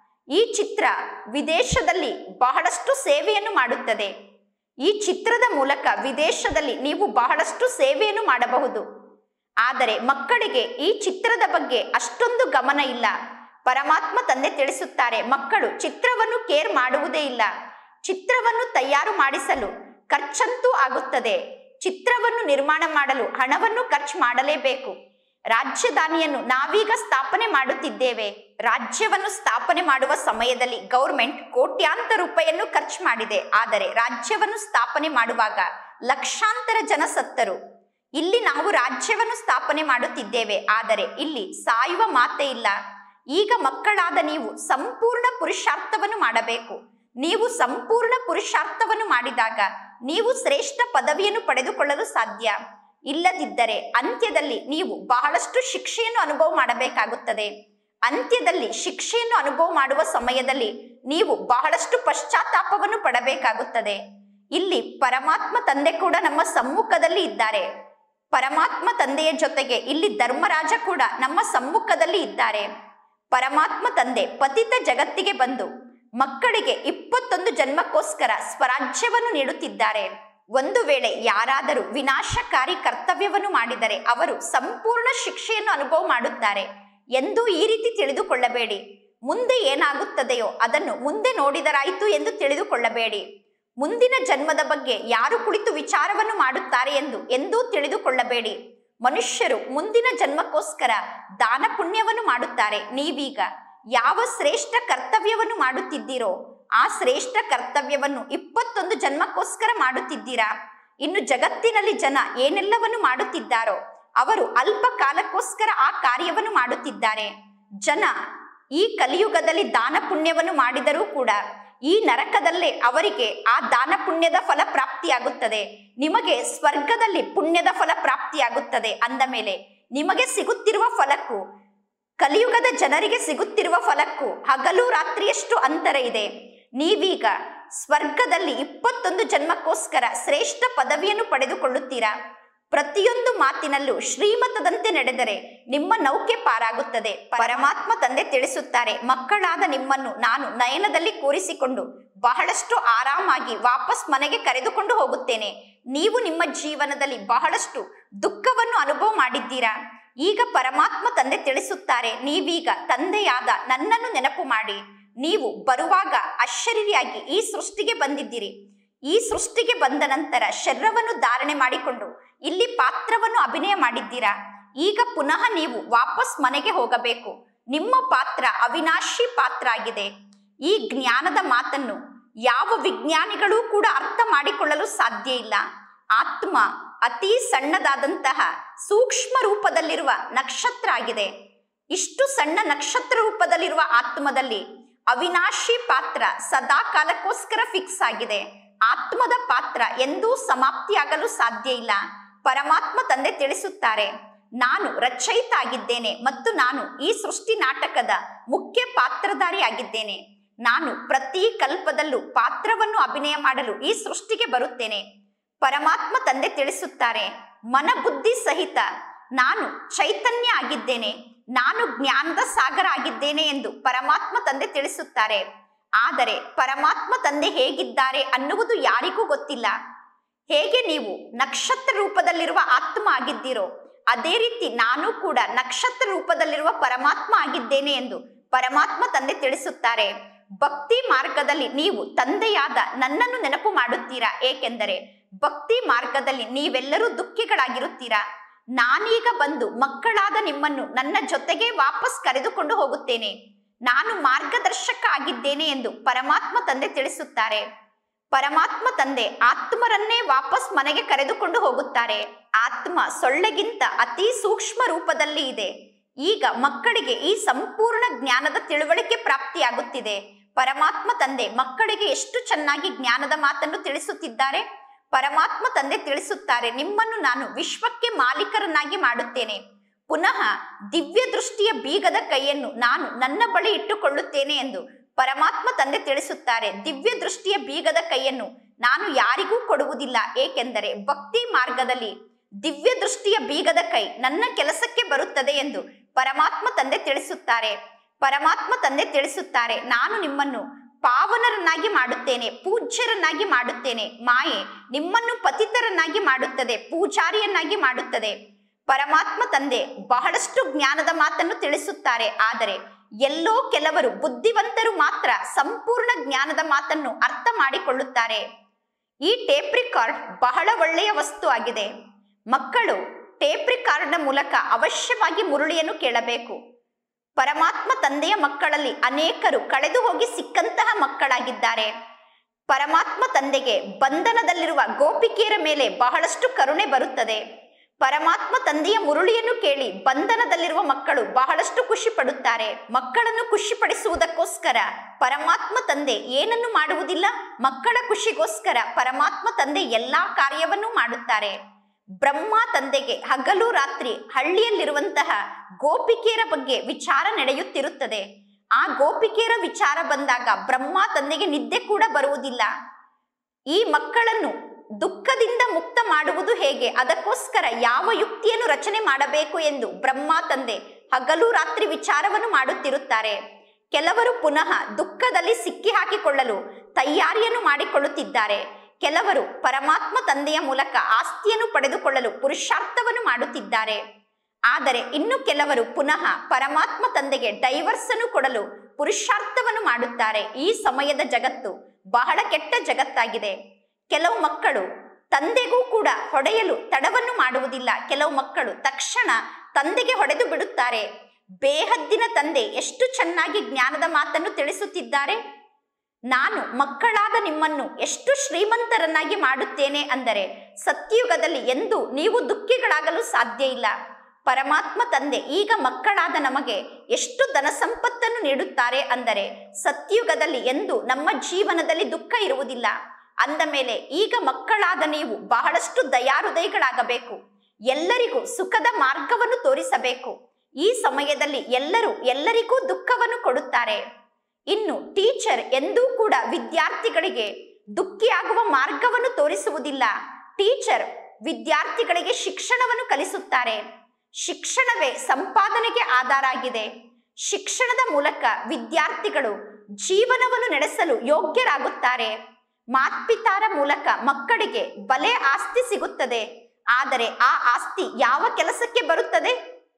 ಈ ಚಿತ್ರ ವಿದೇಶದಲ್ಲಿ ಬಹಳಷ್ಟು ಸೇವೆಯನ್ನು ಮಾಡುತ್ತದೆ ಈ ಚಿತ್ರದ ಮೂಲಕ ವಿದೇಶದಲ್ಲಿ ನೀವು ಬಹಳಷ್ಟು ಸೇವೆಯನ್ನು ಮಾಡಬಹುದು ಆದರೆ ಮಕ್ಕಳಿಗೆ ಈ ಚಿತ್ರದ ಬಗ್ಗೆ ಅಷ್ಟೊಂದು ಗಮನ ಇಲ್ಲ ಪರಮಾತ್ಮ ತಂದೆ ತಿಳಿಸುತ್ತಾರೆ ಮಕ್ಕಳು ಚಿತ್ರವನ್ನು ಕೇರ್ ಮಾಡುವುದೇ ಇಲ್ಲ ಚಿತ್ರವನ್ನು ತಯಾರು ಮಾಡಿಸಲು ಖರ್ಚಂತೂ ಆಗುತ್ತದೆ ಚಿತ್ರವನ್ನು ನಿರ್ಮಾಣ ಮಾಡಲು ಹಣವನ್ನು ಖರ್ಚು ಮಾಡಲೇಬೇಕು ರಾಜಧಾನಿಯನ್ನು ನಾವೀಗ ಸ್ಥಾಪನೆ ಮಾಡುತ್ತಿದ್ದೇವೆ ರಾಜ್ಯವನ್ನು ಸ್ಥಾಪನೆ ಮಾಡುವ ಸಮಯದಲ್ಲಿ ಗೌರ್ಮೆಂಟ್ ಕೋಟ್ಯಾಂತರ ರೂಪಾಯಿಯನ್ನು ಖರ್ಚು ಮಾಡಿದೆ ಆದರೆ ರಾಜ್ಯವನ್ನು ಸ್ಥಾಪನೆ ಮಾಡುವಾಗ ಲಕ್ಷಾಂತರ ಜನ ಸತ್ತರು ಇಲ್ಲಿ ನಾವು ರಾಜ್ಯವನ್ನು ಸ್ಥಾಪನೆ ಮಾಡುತ್ತಿದ್ದೇವೆ ಆದರೆ ಇಲ್ಲಿ ಸಾಯುವ ಮಾತೇ ಇಲ್ಲ ಈಗ ಮಕ್ಕಳಾದ ನೀವು ಸಂಪೂರ್ಣ ಪುರುಷಾರ್ಥವನ್ನು ಮಾಡಬೇಕು ನೀವು ಸಂಪೂರ್ಣ ಪುರುಷಾರ್ಥವನ್ನು ಮಾಡಿದಾಗ ನೀವು ಶ್ರೇಷ್ಠ ಪದವಿಯನ್ನು ಪಡೆದುಕೊಳ್ಳಲು ಸಾಧ್ಯ ಇಲ್ಲದಿದ್ದರೆ ಅಂತ್ಯದಲ್ಲಿ ನೀವು ಬಹಳಷ್ಟು ಶಿಕ್ಷೆಯನ್ನು ಅನುಭವ ಮಾಡಬೇಕಾಗುತ್ತದೆ ಅಂತ್ಯದಲ್ಲಿ ಶಿಕ್ಷೆಯನ್ನು ಅನುಭವ ಮಾಡುವ ಸಮಯದಲ್ಲಿ ನೀವು ಬಹಳಷ್ಟು ಪಶ್ಚಾತ್ತಾಪವನ್ನು ಪಡಬೇಕಾಗುತ್ತದೆ ಇಲ್ಲಿ ಪರಮಾತ್ಮ ತಂದೆ ಕೂಡ ನಮ್ಮ ಸಮ್ಮುಖದಲ್ಲಿ ಇದ್ದಾರೆ ಪರಮಾತ್ಮ ತಂದೆಯ ಜೊತೆಗೆ ಇಲ್ಲಿ ಧರ್ಮರಾಜ ಕೂಡ ನಮ್ಮ ಸಮ್ಮುಖದಲ್ಲಿ ಇದ್ದಾರೆ ಪರಮಾತ್ಮ ತಂದೆ ಪತಿತ ಜಗತ್ತಿಗೆ ಬಂದು ಮಕ್ಕಳಿಗೆ ಇಪ್ಪತ್ತೊಂದು ಜನ್ಮಕ್ಕೋಸ್ಕರ ಸ್ವರಾಜ್ಯವನ್ನು ನೀಡುತ್ತಿದ್ದಾರೆ ಒಂದು ವೇಳೆ ಯಾರಾದರೂ ವಿನಾಶಕಾರಿ ಕರ್ತವ್ಯವನ್ನು ಮಾಡಿದರೆ ಅವರು ಸಂಪೂರ್ಣ ಶಿಕ್ಷೆಯನ್ನು ಅನುಭವ ಮಾಡುತ್ತಾರೆ ಎಂದು ಈ ರೀತಿ ತಿಳಿದುಕೊಳ್ಳಬೇಡಿ ಮುಂದೆ ಏನಾಗುತ್ತದೆಯೋ ಅದನ್ನು ಮುಂದೆ ನೋಡಿದರಾಯಿತು ಎಂದು ತಿಳಿದುಕೊಳ್ಳಬೇಡಿ ಮುಂದಿನ ಜನ್ಮದ ಬಗ್ಗೆ ಯಾರು ಕುಳಿತು ವಿಚಾರವನ್ನು ಮಾಡುತ್ತಾರೆ ಎಂದು ಎಂದೂ ತಿಳಿದುಕೊಳ್ಳಬೇಡಿ ಮನುಷ್ಯರು ಮುಂದಿನ ಜನ್ಮಕ್ಕೋಸ್ಕರ ದಾನ ಪುಣ್ಯವನ್ನು ಮಾಡುತ್ತಾರೆ ನೀವೀಗ ಯಾವ ಶ್ರೇಷ್ಠ ಕರ್ತವ್ಯವನ್ನು ಮಾಡುತ್ತಿದ್ದೀರೋ ಆ ಶ್ರೇಷ್ಠ ಕರ್ತವ್ಯವನ್ನು ಇಪ್ಪತ್ತೊಂದು ಜನ್ಮಕ್ಕೋಸ್ಕರ ಮಾಡುತ್ತಿದ್ದೀರಾ ಇನ್ನು ಜಗತ್ತಿನಲ್ಲಿ ಜನ ಏನೆಲ್ಲವನ್ನು ಮಾಡುತ್ತಿದ್ದಾರೋ ಅವರು ಅಲ್ಪ ಕಾಲಕ್ಕೋಸ್ಕರ ಆ ಕಾರ್ಯವನ್ನು ಮಾಡುತ್ತಿದ್ದಾರೆ ಜನ ಈ ಕಲಿಯುಗದಲ್ಲಿ ದಾನ ಪುಣ್ಯವನ್ನು ಮಾಡಿದರೂ ಕೂಡ ಈ ನರಕದಲ್ಲೇ ಅವರಿಗೆ ಆ ದಾನ ಪುಣ್ಯದ ಫಲ ಪ್ರಾಪ್ತಿಯಾಗುತ್ತದೆ ನಿಮಗೆ ಸ್ವರ್ಗದಲ್ಲಿ ಪುಣ್ಯದ ಫಲ ಪ್ರಾಪ್ತಿಯಾಗುತ್ತದೆ ಅಂದ ಮೇಲೆ ನಿಮಗೆ ಸಿಗುತ್ತಿರುವ ಫಲಕ್ಕೂ ಕಲಿಯುಗದ ಜನರಿಗೆ ಸಿಗುತ್ತಿರುವ ಫಲಕ್ಕೂ ಹಗಲು ರಾತ್ರಿಯಷ್ಟು ಅಂತರ ಇದೆ ನೀವೀಗ ಸ್ವರ್ಗದಲ್ಲಿ ಇಪ್ಪತ್ತೊಂದು ಜನ್ಮಕ್ಕೋಸ್ಕರ ಶ್ರೇಷ್ಠ ಪದವಿಯನ್ನು ಪಡೆದುಕೊಳ್ಳುತ್ತೀರಾ ಪ್ರತಿಯೊಂದು ಮಾತಿನಲ್ಲೂ ಶ್ರೀಮತದಂತೆ ನಡೆದರೆ ನಿಮ್ಮ ನೌಕೆ ಪಾರಾಗುತ್ತದೆ ಪರಮಾತ್ಮ ತಂದೆ ತಿಳಿಸುತ್ತಾರೆ ಮಕ್ಕಳಾದ ನಿಮ್ಮನ್ನು ನಾನು ನಯನದಲ್ಲಿ ಕೂರಿಸಿಕೊಂಡು ಬಹಳಷ್ಟು ಆರಾಮಾಗಿ ವಾಪಸ್ ಮನೆಗೆ ಕರೆದುಕೊಂಡು ಹೋಗುತ್ತೇನೆ ನೀವು ನಿಮ್ಮ ಜೀವನದಲ್ಲಿ ಬಹಳಷ್ಟು ದುಃಖವನ್ನು ಅನುಭವ ಮಾಡಿದ್ದೀರಾ ಈಗ ಪರಮಾತ್ಮ ತಂದೆ ತಿಳಿಸುತ್ತಾರೆ ನೀವೀಗ ತಂದೆಯಾದ ನನ್ನನ್ನು ನೆನಪು ಮಾಡಿ ನೀವು ಬರುವಾಗ ಅಶರೀರಿಯಾಗಿ ಈ ಸೃಷ್ಟಿಗೆ ಬಂದಿದ್ದೀರಿ ಈ ಸೃಷ್ಟಿಗೆ ಬಂದ ನಂತರ ಶರೀರವನ್ನು ಧಾರಣೆ ಮಾಡಿಕೊಂಡು ಇಲ್ಲಿ ಪಾತ್ರವನ್ನು ಅಭಿನಯ ಮಾಡಿದ್ದೀರಾ ಈಗ ಪುನಃ ನೀವು ವಾಪಸ್ ಮನೆಗೆ ಹೋಗಬೇಕು ನಿಮ್ಮ ಪಾತ್ರ ಅವಿನಾಶಿ ಪಾತ್ರ ಆಗಿದೆ ಈ ಜ್ಞಾನದ ಮಾತನ್ನು ಯಾವ ವಿಜ್ಞಾನಿಗಳೂ ಕೂಡ ಅರ್ಥ ಮಾಡಿಕೊಳ್ಳಲು ಸಾಧ್ಯ ಇಲ್ಲ ಆತ್ಮ ಅತಿ ಸಣ್ಣದಾದಂತಹ ಸೂಕ್ಷ್ಮ ರೂಪದಲ್ಲಿರುವ ನಕ್ಷತ್ರ ಆಗಿದೆ ಇಷ್ಟು ಸಣ್ಣ ನಕ್ಷತ್ರ ರೂಪದಲ್ಲಿರುವ ಆತ್ಮದಲ್ಲಿ ಅವಿನಾಶಿ ಪಾತ್ರ ಸದಾ ಕಾಲಕ್ಕೋಸ್ಕರ ಫಿಕ್ಸ್ ಆಗಿದೆ ಆತ್ಮದ ಪಾತ್ರ ಎಂದೂ ಸಮಾಪ್ತಿಯಾಗಲು ಸಾಧ್ಯ ಇಲ್ಲ ಪರಮಾತ್ಮ ತಂದೆ ತಿಳಿಸುತ್ತಾರೆ ನಾನು ರಚಯಿತ ಆಗಿದ್ದೇನೆ ಮತ್ತು ನಾನು ಈ ಸೃಷ್ಟಿ ನಾಟಕದ ಮುಖ್ಯ ಪಾತ್ರಧಾರಿ ಆಗಿದ್ದೇನೆ ನಾನು ಪ್ರತಿ ಕಲ್ಪದಲ್ಲೂ ಪಾತ್ರವನ್ನು ಅಭಿನಯ ಮಾಡಲು ಈ ಸೃಷ್ಟಿಗೆ ಬರುತ್ತೇನೆ ಪರಮಾತ್ಮ ತಂದೆ ತಿಳಿಸುತ್ತಾರೆ ಮನಬುದ್ಧಿ ಸಹಿತ ನಾನು ಚೈತನ್ಯ ಆಗಿದ್ದೇನೆ ನಾನು ಜ್ಞಾನದ ಸಾಗರ ಆಗಿದ್ದೇನೆ ಎಂದು ಪರಮಾತ್ಮ ತಂದೆ ತಿಳಿಸುತ್ತಾರೆ ಆದರೆ ಪರಮಾತ್ಮ ತಂದೆ ಹೇಗಿದ್ದಾರೆ ಅನ್ನುವುದು ಯಾರಿಗೂ ಗೊತ್ತಿಲ್ಲ ಹೇಗೆ ನೀವು ನಕ್ಷತ್ರ ರೂಪದಲ್ಲಿರುವ ಆತ್ಮ ಆಗಿದ್ದೀರೋ ಅದೇ ರೀತಿ ನಾನು ಕೂಡ ನಕ್ಷತ್ರ ರೂಪದಲ್ಲಿರುವ ಪರಮಾತ್ಮ ಆಗಿದ್ದೇನೆ ಎಂದು ಪರಮಾತ್ಮ ತಂದೆ ತಿಳಿಸುತ್ತಾರೆ ಭಕ್ತಿ ಮಾರ್ಗದಲ್ಲಿ ನೀವು ತಂದೆಯಾದ ನನ್ನನ್ನು ನೆನಪು ಮಾಡುತ್ತೀರಾ ಏಕೆಂದರೆ ಭಕ್ತಿ ಮಾರ್ಗದಲ್ಲಿ ನೀವೆಲ್ಲರೂ ದುಃಖಿಗಳಾಗಿರುತ್ತೀರಾ ನಾನೀಗ ಬಂದು ಮಕ್ಕಳಾದ ನಿಮ್ಮನ್ನು ನನ್ನ ಜೊತೆಗೆ ವಾಪಸ್ ಕರೆದುಕೊಂಡು ಹೋಗುತ್ತೇನೆ ನಾನು ಮಾರ್ಗದರ್ಶಕ ಆಗಿದ್ದೇನೆ ಎಂದು ಪರಮಾತ್ಮ ತಂದೆ ತಿಳಿಸುತ್ತಾರೆ ಪರಮಾತ್ಮ ತಂದೆ ಆತ್ಮರನ್ನೇ ವಾಪಸ್ ಮನೆಗೆ ಕರೆದುಕೊಂಡು ಹೋಗುತ್ತಾರೆ ಆತ್ಮ ಸೊಳ್ಳೆಗಿಂತ ಅತಿ ಸೂಕ್ಷ್ಮ ರೂಪದಲ್ಲಿ ಇದೆ ಈಗ ಮಕ್ಕಳಿಗೆ ಈ ಸಂಪೂರ್ಣ ಜ್ಞಾನದ ತಿಳುವಳಿಕೆ ಪ್ರಾಪ್ತಿಯಾಗುತ್ತಿದೆ ಪರಮಾತ್ಮ ತಂದೆ ಮಕ್ಕಳಿಗೆ ಎಷ್ಟು ಚೆನ್ನಾಗಿ ಜ್ಞಾನದ ಮಾತನ್ನು ತಿಳಿಸುತ್ತಿದ್ದಾರೆ ಪರಮಾತ್ಮ ತಂದೆ ತಿಳಿಸುತ್ತಾರೆ ನಿಮ್ಮನ್ನು ನಾನು ವಿಶ್ವಕ್ಕೆ ಮಾಲೀಕರನ್ನಾಗಿ ಮಾಡುತ್ತೇನೆ ಪುನಃ ದಿವ್ಯ ದೃಷ್ಟಿಯ ಬೀಗದ ಕೈಯನ್ನು ನಾನು ನನ್ನ ಬಳಿ ಇಟ್ಟುಕೊಳ್ಳುತ್ತೇನೆ ಎಂದು ಪರಮಾತ್ಮ ತಂದೆ ತಿಳಿಸುತ್ತಾರೆ ದಿವ್ಯ ದೃಷ್ಟಿಯ ಬೀಗದ ಕೈಯನ್ನು ನಾನು ಯಾರಿಗೂ ಕೊಡುವುದಿಲ್ಲ ಏಕೆಂದರೆ ಭಕ್ತಿ ಮಾರ್ಗದಲ್ಲಿ ದಿವ್ಯ ದೃಷ್ಟಿಯ ಬೀಗದ ಕೈ ನನ್ನ ಕೆಲಸಕ್ಕೆ ಬರುತ್ತದೆ ಎಂದು ಪರಮಾತ್ಮ ತಂದೆ ತಿಳಿಸುತ್ತಾರೆ ಪರಮಾತ್ಮ ತಂದೆ ತಿಳಿಸುತ್ತಾರೆ ನಾನು ನಿಮ್ಮನ್ನು ಪಾವನರನ್ನಾಗಿ ಮಾಡುತ್ತೇನೆ ಪೂಜ್ಯರನ್ನಾಗಿ ಮಾಡುತ್ತೇನೆ ಮಾಯೆ ನಿಮ್ಮನ್ನು ಪತಿತರನ್ನಾಗಿ ಮಾಡುತ್ತದೆ ಪೂಜಾರಿಯನ್ನಾಗಿ ಮಾಡುತ್ತದೆ ಪರಮಾತ್ಮ ತಂದೆ ಬಹಳಷ್ಟು ಜ್ಞಾನದ ಮಾತನ್ನು ತಿಳಿಸುತ್ತಾರೆ ಆದರೆ ಎಲ್ಲೋ ಕೆಲವರು ಬುದ್ಧಿವಂತರು ಮಾತ್ರ ಸಂಪೂರ್ಣ ಜ್ಞಾನದ ಮಾತನ್ನು ಅರ್ಥ ಮಾಡಿಕೊಳ್ಳುತ್ತಾರೆ ಈ ಟೇಪ್ ರಿಕಾರ್ಡ್ ಬಹಳ ಒಳ್ಳೆಯ ವಸ್ತು ಆಗಿದೆ ಮಕ್ಕಳು ಟೇಪ್ ರಿಕಾರ್ಡ್ನ ಮೂಲಕ ಅವಶ್ಯವಾಗಿ ಮುರುಳಿಯನ್ನು ಕೇಳಬೇಕು ಪರಮಾತ್ಮ ತಂದೆಯ ಮಕ್ಕಳಲ್ಲಿ ಅನೇಕರು ಕಳೆದು ಹೋಗಿ ಸಿಕ್ಕಂತಹ ಮಕ್ಕಳಾಗಿದ್ದಾರೆ ಪರಮಾತ್ಮ ತಂದೆಗೆ ಬಂಧನದಲ್ಲಿರುವ ಗೋಪಿಕೆಯರ ಮೇಲೆ ಬಹಳಷ್ಟು ಕರುಣೆ ಬರುತ್ತದೆ ಪರಮಾತ್ಮ ತಂದೆಯ ಮುರುಳಿಯನ್ನು ಕೇಳಿ ಬಂಧನದಲ್ಲಿರುವ ಮಕ್ಕಳು ಬಹಳಷ್ಟು ಖುಷಿ ಪಡುತ್ತಾರೆ ಮಕ್ಕಳನ್ನು ಖುಷಿಪಡಿಸುವುದಕ್ಕೋಸ್ಕರ ಪರಮಾತ್ಮ ತಂದೆ ಏನನ್ನು ಮಾಡುವುದಿಲ್ಲ ಮಕ್ಕಳ ಖುಷಿಗೋಸ್ಕರ ಪರಮಾತ್ಮ ತಂದೆ ಎಲ್ಲಾ ಕಾರ್ಯವನ್ನು ಮಾಡುತ್ತಾರೆ ಬ್ರಹ್ಮ ತಂದೆಗೆ ಹಗಲು ರಾತ್ರಿ ಹಳ್ಳಿಯಲ್ಲಿರುವಂತಹ ಗೋಪಿಕೆಯರ ಬಗ್ಗೆ ವಿಚಾರ ನಡೆಯುತ್ತಿರುತ್ತದೆ ಆ ಗೋಪಿಕೆಯರ ವಿಚಾರ ಬಂದಾಗ ಬ್ರಹ್ಮ ತಂದೆಗೆ ನಿದ್ದೆ ಕೂಡ ಬರುವುದಿಲ್ಲ ಈ ಮಕ್ಕಳನ್ನು ದುಃಖದಿಂದ ಮುಕ್ತ ಮಾಡುವುದು ಹೇಗೆ ಅದಕ್ಕೋಸ್ಕರ ಯಾವ ಯುಕ್ತಿಯನ್ನು ರಚನೆ ಮಾಡಬೇಕು ಎಂದು ಬ್ರಹ್ಮ ತಂದೆ ಹಗಲು ರಾತ್ರಿ ವಿಚಾರವನ್ನು ಮಾಡುತ್ತಿರುತ್ತಾರೆ ಕೆಲವರು ಪುನಃ ದುಃಖದಲ್ಲಿ ಸಿಕ್ಕಿ ಹಾಕಿಕೊಳ್ಳಲು ತಯಾರಿಯನ್ನು ಮಾಡಿಕೊಳ್ಳುತ್ತಿದ್ದಾರೆ ಕೆಲವರು ಪರಮಾತ್ಮ ತಂದೆಯ ಮೂಲಕ ಆಸ್ತಿಯನ್ನು ಪಡೆದುಕೊಳ್ಳಲು ಪುರುಷಾರ್ಥವನ್ನು ಮಾಡುತ್ತಿದ್ದಾರೆ ಆದರೆ ಇನ್ನು ಕೆಲವರು ಪುನಃ ಪರಮಾತ್ಮ ತಂದೆಗೆ ಡೈವರ್ಸ್ ಅನ್ನು ಕೊಡಲು ಪುರುಷಾರ್ಥವನ್ನು ಮಾಡುತ್ತಾರೆ ಈ ಸಮಯದ ಜಗತ್ತು ಬಹಳ ಕೆಟ್ಟ ಜಗತ್ತಾಗಿದೆ ಕೆಲವು ಮಕ್ಕಳು ತಂದೆಗೂ ಕೂಡ ಹೊಡೆಯಲು ತಡವನ್ನು ಮಾಡುವುದಿಲ್ಲ ಕೆಲವು ಮಕ್ಕಳು ತಕ್ಷಣ ತಂದೆಗೆ ಹೊಡೆದು ಬಿಡುತ್ತಾರೆ ಬೇಹದ್ದಿನ ತಂದೆ ಎಷ್ಟು ಚೆನ್ನಾಗಿ ಜ್ಞಾನದ ಮಾತನ್ನು ತಿಳಿಸುತ್ತಿದ್ದಾರೆ ನಾನು ಮಕ್ಕಳಾದ ನಿಮ್ಮನ್ನು ಎಷ್ಟು ಶ್ರೀಮಂತರನ್ನಾಗಿ ಮಾಡುತ್ತೇನೆ ಅಂದರೆ ಸತ್ಯಯುಗದಲ್ಲಿ ಎಂದು ನೀವು ದುಃಖಿಗಳಾಗಲು ಸಾಧ್ಯ ಇಲ್ಲ ಪರಮಾತ್ಮ ತಂದೆ ಈಗ ಮಕ್ಕಳಾದ ನಮಗೆ ಎಷ್ಟು ಧನ ಸಂಪತ್ತನ್ನು ನೀಡುತ್ತಾರೆ ಅಂದರೆ ಸತ್ಯಯುಗದಲ್ಲಿ ಎಂದು ನಮ್ಮ ಜೀವನದಲ್ಲಿ ದುಃಖ ಇರುವುದಿಲ್ಲ ಅಂದ ಮೇಲೆ ಈಗ ಮಕ್ಕಳಾದ ನೀವು ಬಹಳಷ್ಟು ದಯಾಹೃದಯಗಳಾಗಬೇಕು ಎಲ್ಲರಿಗೂ ಸುಖದ ಮಾರ್ಗವನ್ನು ತೋರಿಸಬೇಕು ಈ ಸಮಯದಲ್ಲಿ ಎಲ್ಲರೂ ಎಲ್ಲರಿಗೂ ದುಃಖವನ್ನು ಕೊಡುತ್ತಾರೆ ಇನ್ನು ಟೀಚರ್ ಎಂದೂ ಕೂಡ ವಿದ್ಯಾರ್ಥಿಗಳಿಗೆ ದುಃಖಿಯಾಗುವ ಮಾರ್ಗವನ್ನು ತೋರಿಸುವುದಿಲ್ಲ ಟೀಚರ್ ವಿದ್ಯಾರ್ಥಿಗಳಿಗೆ ಶಿಕ್ಷಣವನ್ನು ಕಲಿಸುತ್ತಾರೆ ಶಿಕ್ಷಣವೇ ಸಂಪಾದನೆಗೆ ಆಧಾರ ಆಗಿದೆ ಶಿಕ್ಷಣದ ಮೂಲಕ ವಿದ್ಯಾರ್ಥಿಗಳು ಜೀವನವನ್ನು ನಡೆಸಲು ಯೋಗ್ಯರಾಗುತ್ತಾರೆ ಮಾತ್ಪಿತಾರ ಮೂಲಕ ಮಕ್ಕಳಿಗೆ ಬಲೆ ಆಸ್ತಿ ಸಿಗುತ್ತದೆ ಆದರೆ ಆ ಆಸ್ತಿ ಯಾವ ಕೆಲಸಕ್ಕೆ ಬರುತ್ತದೆ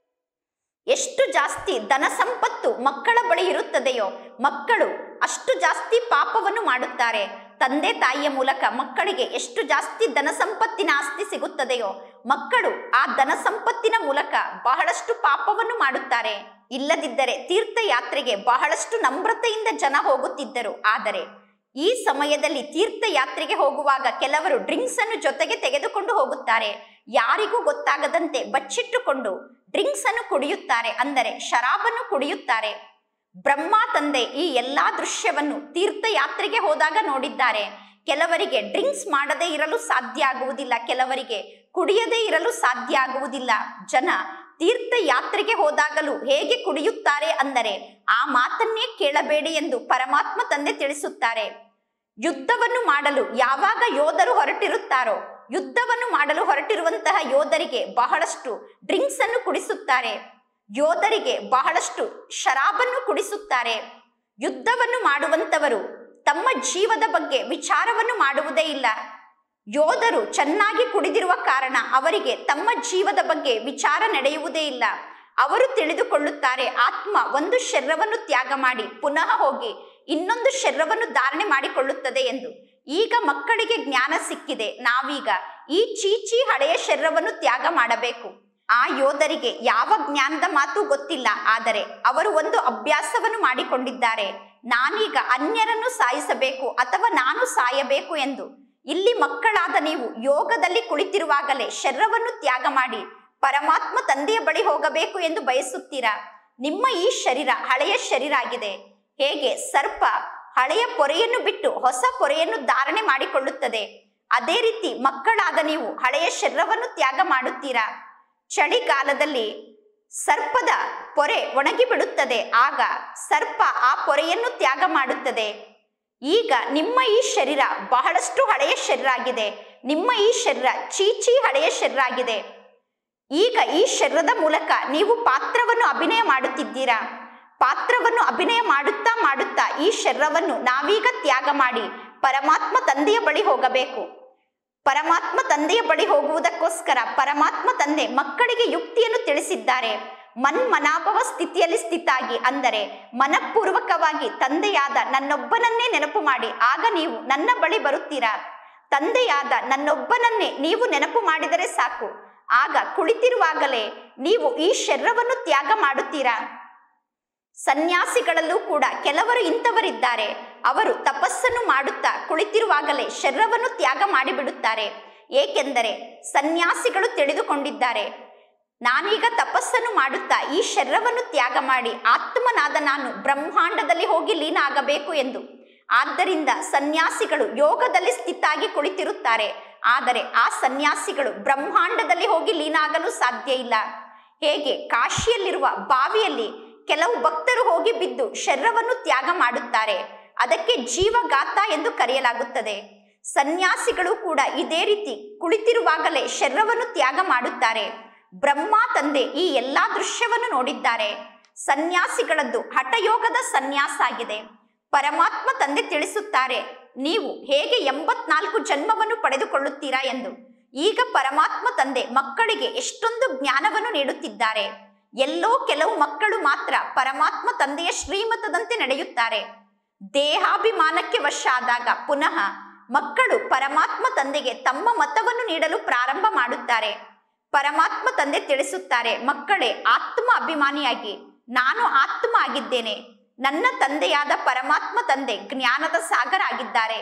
ಎಷ್ಟು ಜಾಸ್ತಿ ಧನ ಸಂಪತ್ತು ಮಕ್ಕಳ ಬಳಿ ಇರುತ್ತದೆಯೋ ಮಕ್ಕಳು ಅಷ್ಟು ಜಾಸ್ತಿ ಪಾಪವನ್ನು ಮಾಡುತ್ತಾರೆ ತಂದೆ ತಾಯಿಯ ಮೂಲಕ ಮಕ್ಕಳಿಗೆ ಎಷ್ಟು ಜಾಸ್ತಿ ಧನ ಸಂಪತ್ತಿನ ಆಸ್ತಿ ಸಿಗುತ್ತದೆಯೋ ಮಕ್ಕಳು ಆ ಧನ ಸಂಪತ್ತಿನ ಮೂಲಕ ಬಹಳಷ್ಟು ಪಾಪವನ್ನು ಮಾಡುತ್ತಾರೆ ಇಲ್ಲದಿದ್ದರೆ ತೀರ್ಥಯಾತ್ರೆಗೆ ಬಹಳಷ್ಟು ನಮ್ರತೆಯಿಂದ ಜನ ಹೋಗುತ್ತಿದ್ದರು ಆದರೆ ಈ ಸಮಯದಲ್ಲಿ ತೀರ್ಥಯಾತ್ರೆಗೆ ಹೋಗುವಾಗ ಕೆಲವರು ಡ್ರಿಂಕ್ಸ್ ಅನ್ನು ಜೊತೆಗೆ ತೆಗೆದುಕೊಂಡು ಹೋಗುತ್ತಾರೆ ಯಾರಿಗೂ ಗೊತ್ತಾಗದಂತೆ ಬಚ್ಚಿಟ್ಟುಕೊಂಡು ಡ್ರಿಂಕ್ಸ್ ಅನ್ನು ಕುಡಿಯುತ್ತಾರೆ ಅಂದರೆ ಶರಾಬನ್ನು ಕುಡಿಯುತ್ತಾರೆ ಬ್ರಹ್ಮ ತಂದೆ ಈ ಎಲ್ಲಾ ದೃಶ್ಯವನ್ನು ತೀರ್ಥಯಾತ್ರೆಗೆ ಹೋದಾಗ ನೋಡಿದ್ದಾರೆ ಕೆಲವರಿಗೆ ಡ್ರಿಂಕ್ಸ್ ಮಾಡದೇ ಇರಲು ಸಾಧ್ಯ ಆಗುವುದಿಲ್ಲ ಕೆಲವರಿಗೆ ಕುಡಿಯದೇ ಇರಲು ಸಾಧ್ಯ ಆಗುವುದಿಲ್ಲ ಜನ ತೀರ್ಥಯಾತ್ರೆಗೆ ಹೋದಾಗಲೂ ಹೇಗೆ ಕುಡಿಯುತ್ತಾರೆ ಅಂದರೆ ಆ ಮಾತನ್ನೇ ಕೇಳಬೇಡಿ ಎಂದು ಪರಮಾತ್ಮ ತಂದೆ ತಿಳಿಸುತ್ತಾರೆ ಯುದ್ಧವನ್ನು ಮಾಡಲು ಯಾವಾಗ ಯೋಧರು ಹೊರಟಿರುತ್ತಾರೋ ಯುದ್ಧವನ್ನು ಮಾಡಲು ಹೊರಟಿರುವಂತಹ ಯೋಧರಿಗೆ ಬಹಳಷ್ಟು ಡ್ರಿಂಕ್ಸ್ ಅನ್ನು ಕುಡಿಸುತ್ತಾರೆ ಯೋಧರಿಗೆ ಬಹಳಷ್ಟು ಶರಾಬನ್ನು ಕುಡಿಸುತ್ತಾರೆ ಯುದ್ಧವನ್ನು ಮಾಡುವಂತವರು ತಮ್ಮ ಜೀವದ ಬಗ್ಗೆ ವಿಚಾರವನ್ನು ಮಾಡುವುದೇ ಇಲ್ಲ ಯೋಧರು ಚೆನ್ನಾಗಿ ಕುಡಿದಿರುವ ಕಾರಣ ಅವರಿಗೆ ತಮ್ಮ ಜೀವದ ಬಗ್ಗೆ ವಿಚಾರ ನಡೆಯುವುದೇ ಇಲ್ಲ ಅವರು ತಿಳಿದುಕೊಳ್ಳುತ್ತಾರೆ ಆತ್ಮ ಒಂದು ಶರೀರವನ್ನು ತ್ಯಾಗ ಮಾಡಿ ಪುನಃ ಹೋಗಿ ಇನ್ನೊಂದು ಶರೀರವನ್ನು ಧಾರಣೆ ಮಾಡಿಕೊಳ್ಳುತ್ತದೆ ಎಂದು ಈಗ ಮಕ್ಕಳಿಗೆ ಜ್ಞಾನ ಸಿಕ್ಕಿದೆ ನಾವೀಗ ಈ ಚೀಚಿ ಹಳೆಯ ಶರೀರವನ್ನು ತ್ಯಾಗ ಮಾಡಬೇಕು ಆ ಯೋಧರಿಗೆ ಯಾವ ಜ್ಞಾನದ ಮಾತು ಗೊತ್ತಿಲ್ಲ ಆದರೆ ಅವರು ಒಂದು ಅಭ್ಯಾಸವನ್ನು ಮಾಡಿಕೊಂಡಿದ್ದಾರೆ ನಾನೀಗ ಅನ್ಯರನ್ನು ಸಾಯಿಸಬೇಕು ಅಥವಾ ನಾನು ಸಾಯಬೇಕು ಎಂದು ಇಲ್ಲಿ ಮಕ್ಕಳಾದ ನೀವು ಯೋಗದಲ್ಲಿ ಕುಳಿತಿರುವಾಗಲೇ ಶರೀರವನ್ನು ತ್ಯಾಗ ಮಾಡಿ ಪರಮಾತ್ಮ ತಂದೆಯ ಬಳಿ ಹೋಗಬೇಕು ಎಂದು ಬಯಸುತ್ತೀರಾ ನಿಮ್ಮ ಈ ಶರೀರ ಹಳೆಯ ಶರೀರ ಆಗಿದೆ ಹೇಗೆ ಸರ್ಪ ಹಳೆಯ ಪೊರೆಯನ್ನು ಬಿಟ್ಟು ಹೊಸ ಪೊರೆಯನ್ನು ಧಾರಣೆ ಮಾಡಿಕೊಳ್ಳುತ್ತದೆ ಅದೇ ರೀತಿ ಮಕ್ಕಳಾದ ನೀವು ಹಳೆಯ ಶರೀರವನ್ನು ತ್ಯಾಗ ಮಾಡುತ್ತೀರಾ ಚಳಿಗಾಲದಲ್ಲಿ ಸರ್ಪದ ಪೊರೆ ಒಣಗಿ ಬಿಡುತ್ತದೆ ಆಗ ಸರ್ಪ ಆ ಪೊರೆಯನ್ನು ತ್ಯಾಗ ಮಾಡುತ್ತದೆ ಈಗ ನಿಮ್ಮ ಈ ಶರೀರ ಬಹಳಷ್ಟು ಹಳೆಯ ಶರೀರ ಆಗಿದೆ ನಿಮ್ಮ ಈ ಶರೀರ ಚೀಚಿ ಹಳೆಯ ಶರೀರ ಆಗಿದೆ ಈಗ ಈ ಶರೀರದ ಮೂಲಕ ನೀವು ಪಾತ್ರವನ್ನು ಅಭಿನಯ ಮಾಡುತ್ತಿದ್ದೀರಾ ಪಾತ್ರವನ್ನು ಅಭಿನಯ ಮಾಡುತ್ತಾ ಮಾಡುತ್ತಾ ಈ ಶರೀರವನ್ನು ನಾವೀಗ ತ್ಯಾಗ ಮಾಡಿ ಪರಮಾತ್ಮ ತಂದೆಯ ಬಳಿ ಹೋಗಬೇಕು ಪರಮಾತ್ಮ ತಂದೆಯ ಬಳಿ ಹೋಗುವುದಕ್ಕೋಸ್ಕರ ಪರಮಾತ್ಮ ತಂದೆ ಮಕ್ಕಳಿಗೆ ಯುಕ್ತಿಯನ್ನು ತಿಳಿಸಿದ್ದಾರೆ ಮನ್ಮನಾಭವ ಸ್ಥಿತಿಯಲ್ಲಿ ಸ್ಥಿತಾಗಿ ಅಂದರೆ ಮನಪೂರ್ವಕವಾಗಿ ತಂದೆಯಾದ ನನ್ನೊಬ್ಬನನ್ನೇ ನೆನಪು ಮಾಡಿ ಆಗ ನೀವು ನನ್ನ ಬಳಿ ಬರುತ್ತೀರಾ ತಂದೆಯಾದ ನನ್ನೊಬ್ಬನನ್ನೇ ನೀವು ನೆನಪು ಮಾಡಿದರೆ ಸಾಕು ಆಗ ಕುಳಿತಿರುವಾಗಲೇ ನೀವು ಈ ಶರೀರವನ್ನು ತ್ಯಾಗ ಮಾಡುತ್ತೀರಾ ಸನ್ಯಾಸಿಗಳಲ್ಲೂ ಕೂಡ ಕೆಲವರು ಇಂಥವರಿದ್ದಾರೆ ಅವರು ತಪಸ್ಸನ್ನು ಮಾಡುತ್ತಾ ಕುಳಿತಿರುವಾಗಲೇ ಶರೀರವನ್ನು ತ್ಯಾಗ ಮಾಡಿಬಿಡುತ್ತಾರೆ ಏಕೆಂದರೆ ಸನ್ಯಾಸಿಗಳು ತಿಳಿದುಕೊಂಡಿದ್ದಾರೆ ನಾನೀಗ ತಪಸ್ಸನ್ನು ಮಾಡುತ್ತಾ ಈ ಶರೀರವನ್ನು ತ್ಯಾಗ ಮಾಡಿ ಆತ್ಮನಾದ ನಾನು ಬ್ರಹ್ಮಾಂಡದಲ್ಲಿ ಹೋಗಿ ಲೀನ ಆಗಬೇಕು ಎಂದು ಆದ್ದರಿಂದ ಸನ್ಯಾಸಿಗಳು ಯೋಗದಲ್ಲಿ ಸ್ಥಿತಾಗಿ ಕುಳಿತಿರುತ್ತಾರೆ ಆದರೆ ಆ ಸನ್ಯಾಸಿಗಳು ಬ್ರಹ್ಮಾಂಡದಲ್ಲಿ ಹೋಗಿ ಲೀನ ಆಗಲು ಸಾಧ್ಯ ಇಲ್ಲ ಹೇಗೆ ಕಾಶಿಯಲ್ಲಿರುವ ಬಾವಿಯಲ್ಲಿ ಕೆಲವು ಭಕ್ತರು ಹೋಗಿ ಬಿದ್ದು ಶರೀರವನ್ನು ತ್ಯಾಗ ಮಾಡುತ್ತಾರೆ ಅದಕ್ಕೆ ಜೀವಗಾತ ಎಂದು ಕರೆಯಲಾಗುತ್ತದೆ ಸನ್ಯಾಸಿಗಳು ಕೂಡ ಇದೇ ರೀತಿ ಕುಳಿತಿರುವಾಗಲೇ ಶರೀರವನ್ನು ತ್ಯಾಗ ಮಾಡುತ್ತಾರೆ ಬ್ರಹ್ಮ ತಂದೆ ಈ ಎಲ್ಲಾ ದೃಶ್ಯವನ್ನು ನೋಡಿದ್ದಾರೆ ಸನ್ಯಾಸಿಗಳದ್ದು ಹಠಯೋಗದ ಸನ್ಯಾಸ ಆಗಿದೆ ಪರಮಾತ್ಮ ತಂದೆ ತಿಳಿಸುತ್ತಾರೆ ನೀವು ಹೇಗೆ ಎಂಬತ್ನಾಲ್ಕು ಜನ್ಮವನ್ನು ಪಡೆದುಕೊಳ್ಳುತ್ತೀರಾ ಎಂದು ಈಗ ಪರಮಾತ್ಮ ತಂದೆ ಮಕ್ಕಳಿಗೆ ಎಷ್ಟೊಂದು ಜ್ಞಾನವನ್ನು ನೀಡುತ್ತಿದ್ದಾರೆ ಎಲ್ಲೋ ಕೆಲವು ಮಕ್ಕಳು ಮಾತ್ರ ಪರಮಾತ್ಮ ತಂದೆಯ ಶ್ರೀಮತದಂತೆ ನಡೆಯುತ್ತಾರೆ ದೇಹಾಭಿಮಾನಕ್ಕೆ ವಶ ಆದಾಗ ಪುನಃ ಮಕ್ಕಳು ಪರಮಾತ್ಮ ತಂದೆಗೆ ತಮ್ಮ ಮತವನ್ನು ನೀಡಲು ಪ್ರಾರಂಭ ಮಾಡುತ್ತಾರೆ ಪರಮಾತ್ಮ ತಂದೆ ತಿಳಿಸುತ್ತಾರೆ ಮಕ್ಕಳೇ ಆತ್ಮ ಅಭಿಮಾನಿಯಾಗಿ ನಾನು ಆತ್ಮ ಆಗಿದ್ದೇನೆ ನನ್ನ ತಂದೆಯಾದ ಪರಮಾತ್ಮ ತಂದೆ ಜ್ಞಾನದ ಸಾಗರ ಆಗಿದ್ದಾರೆ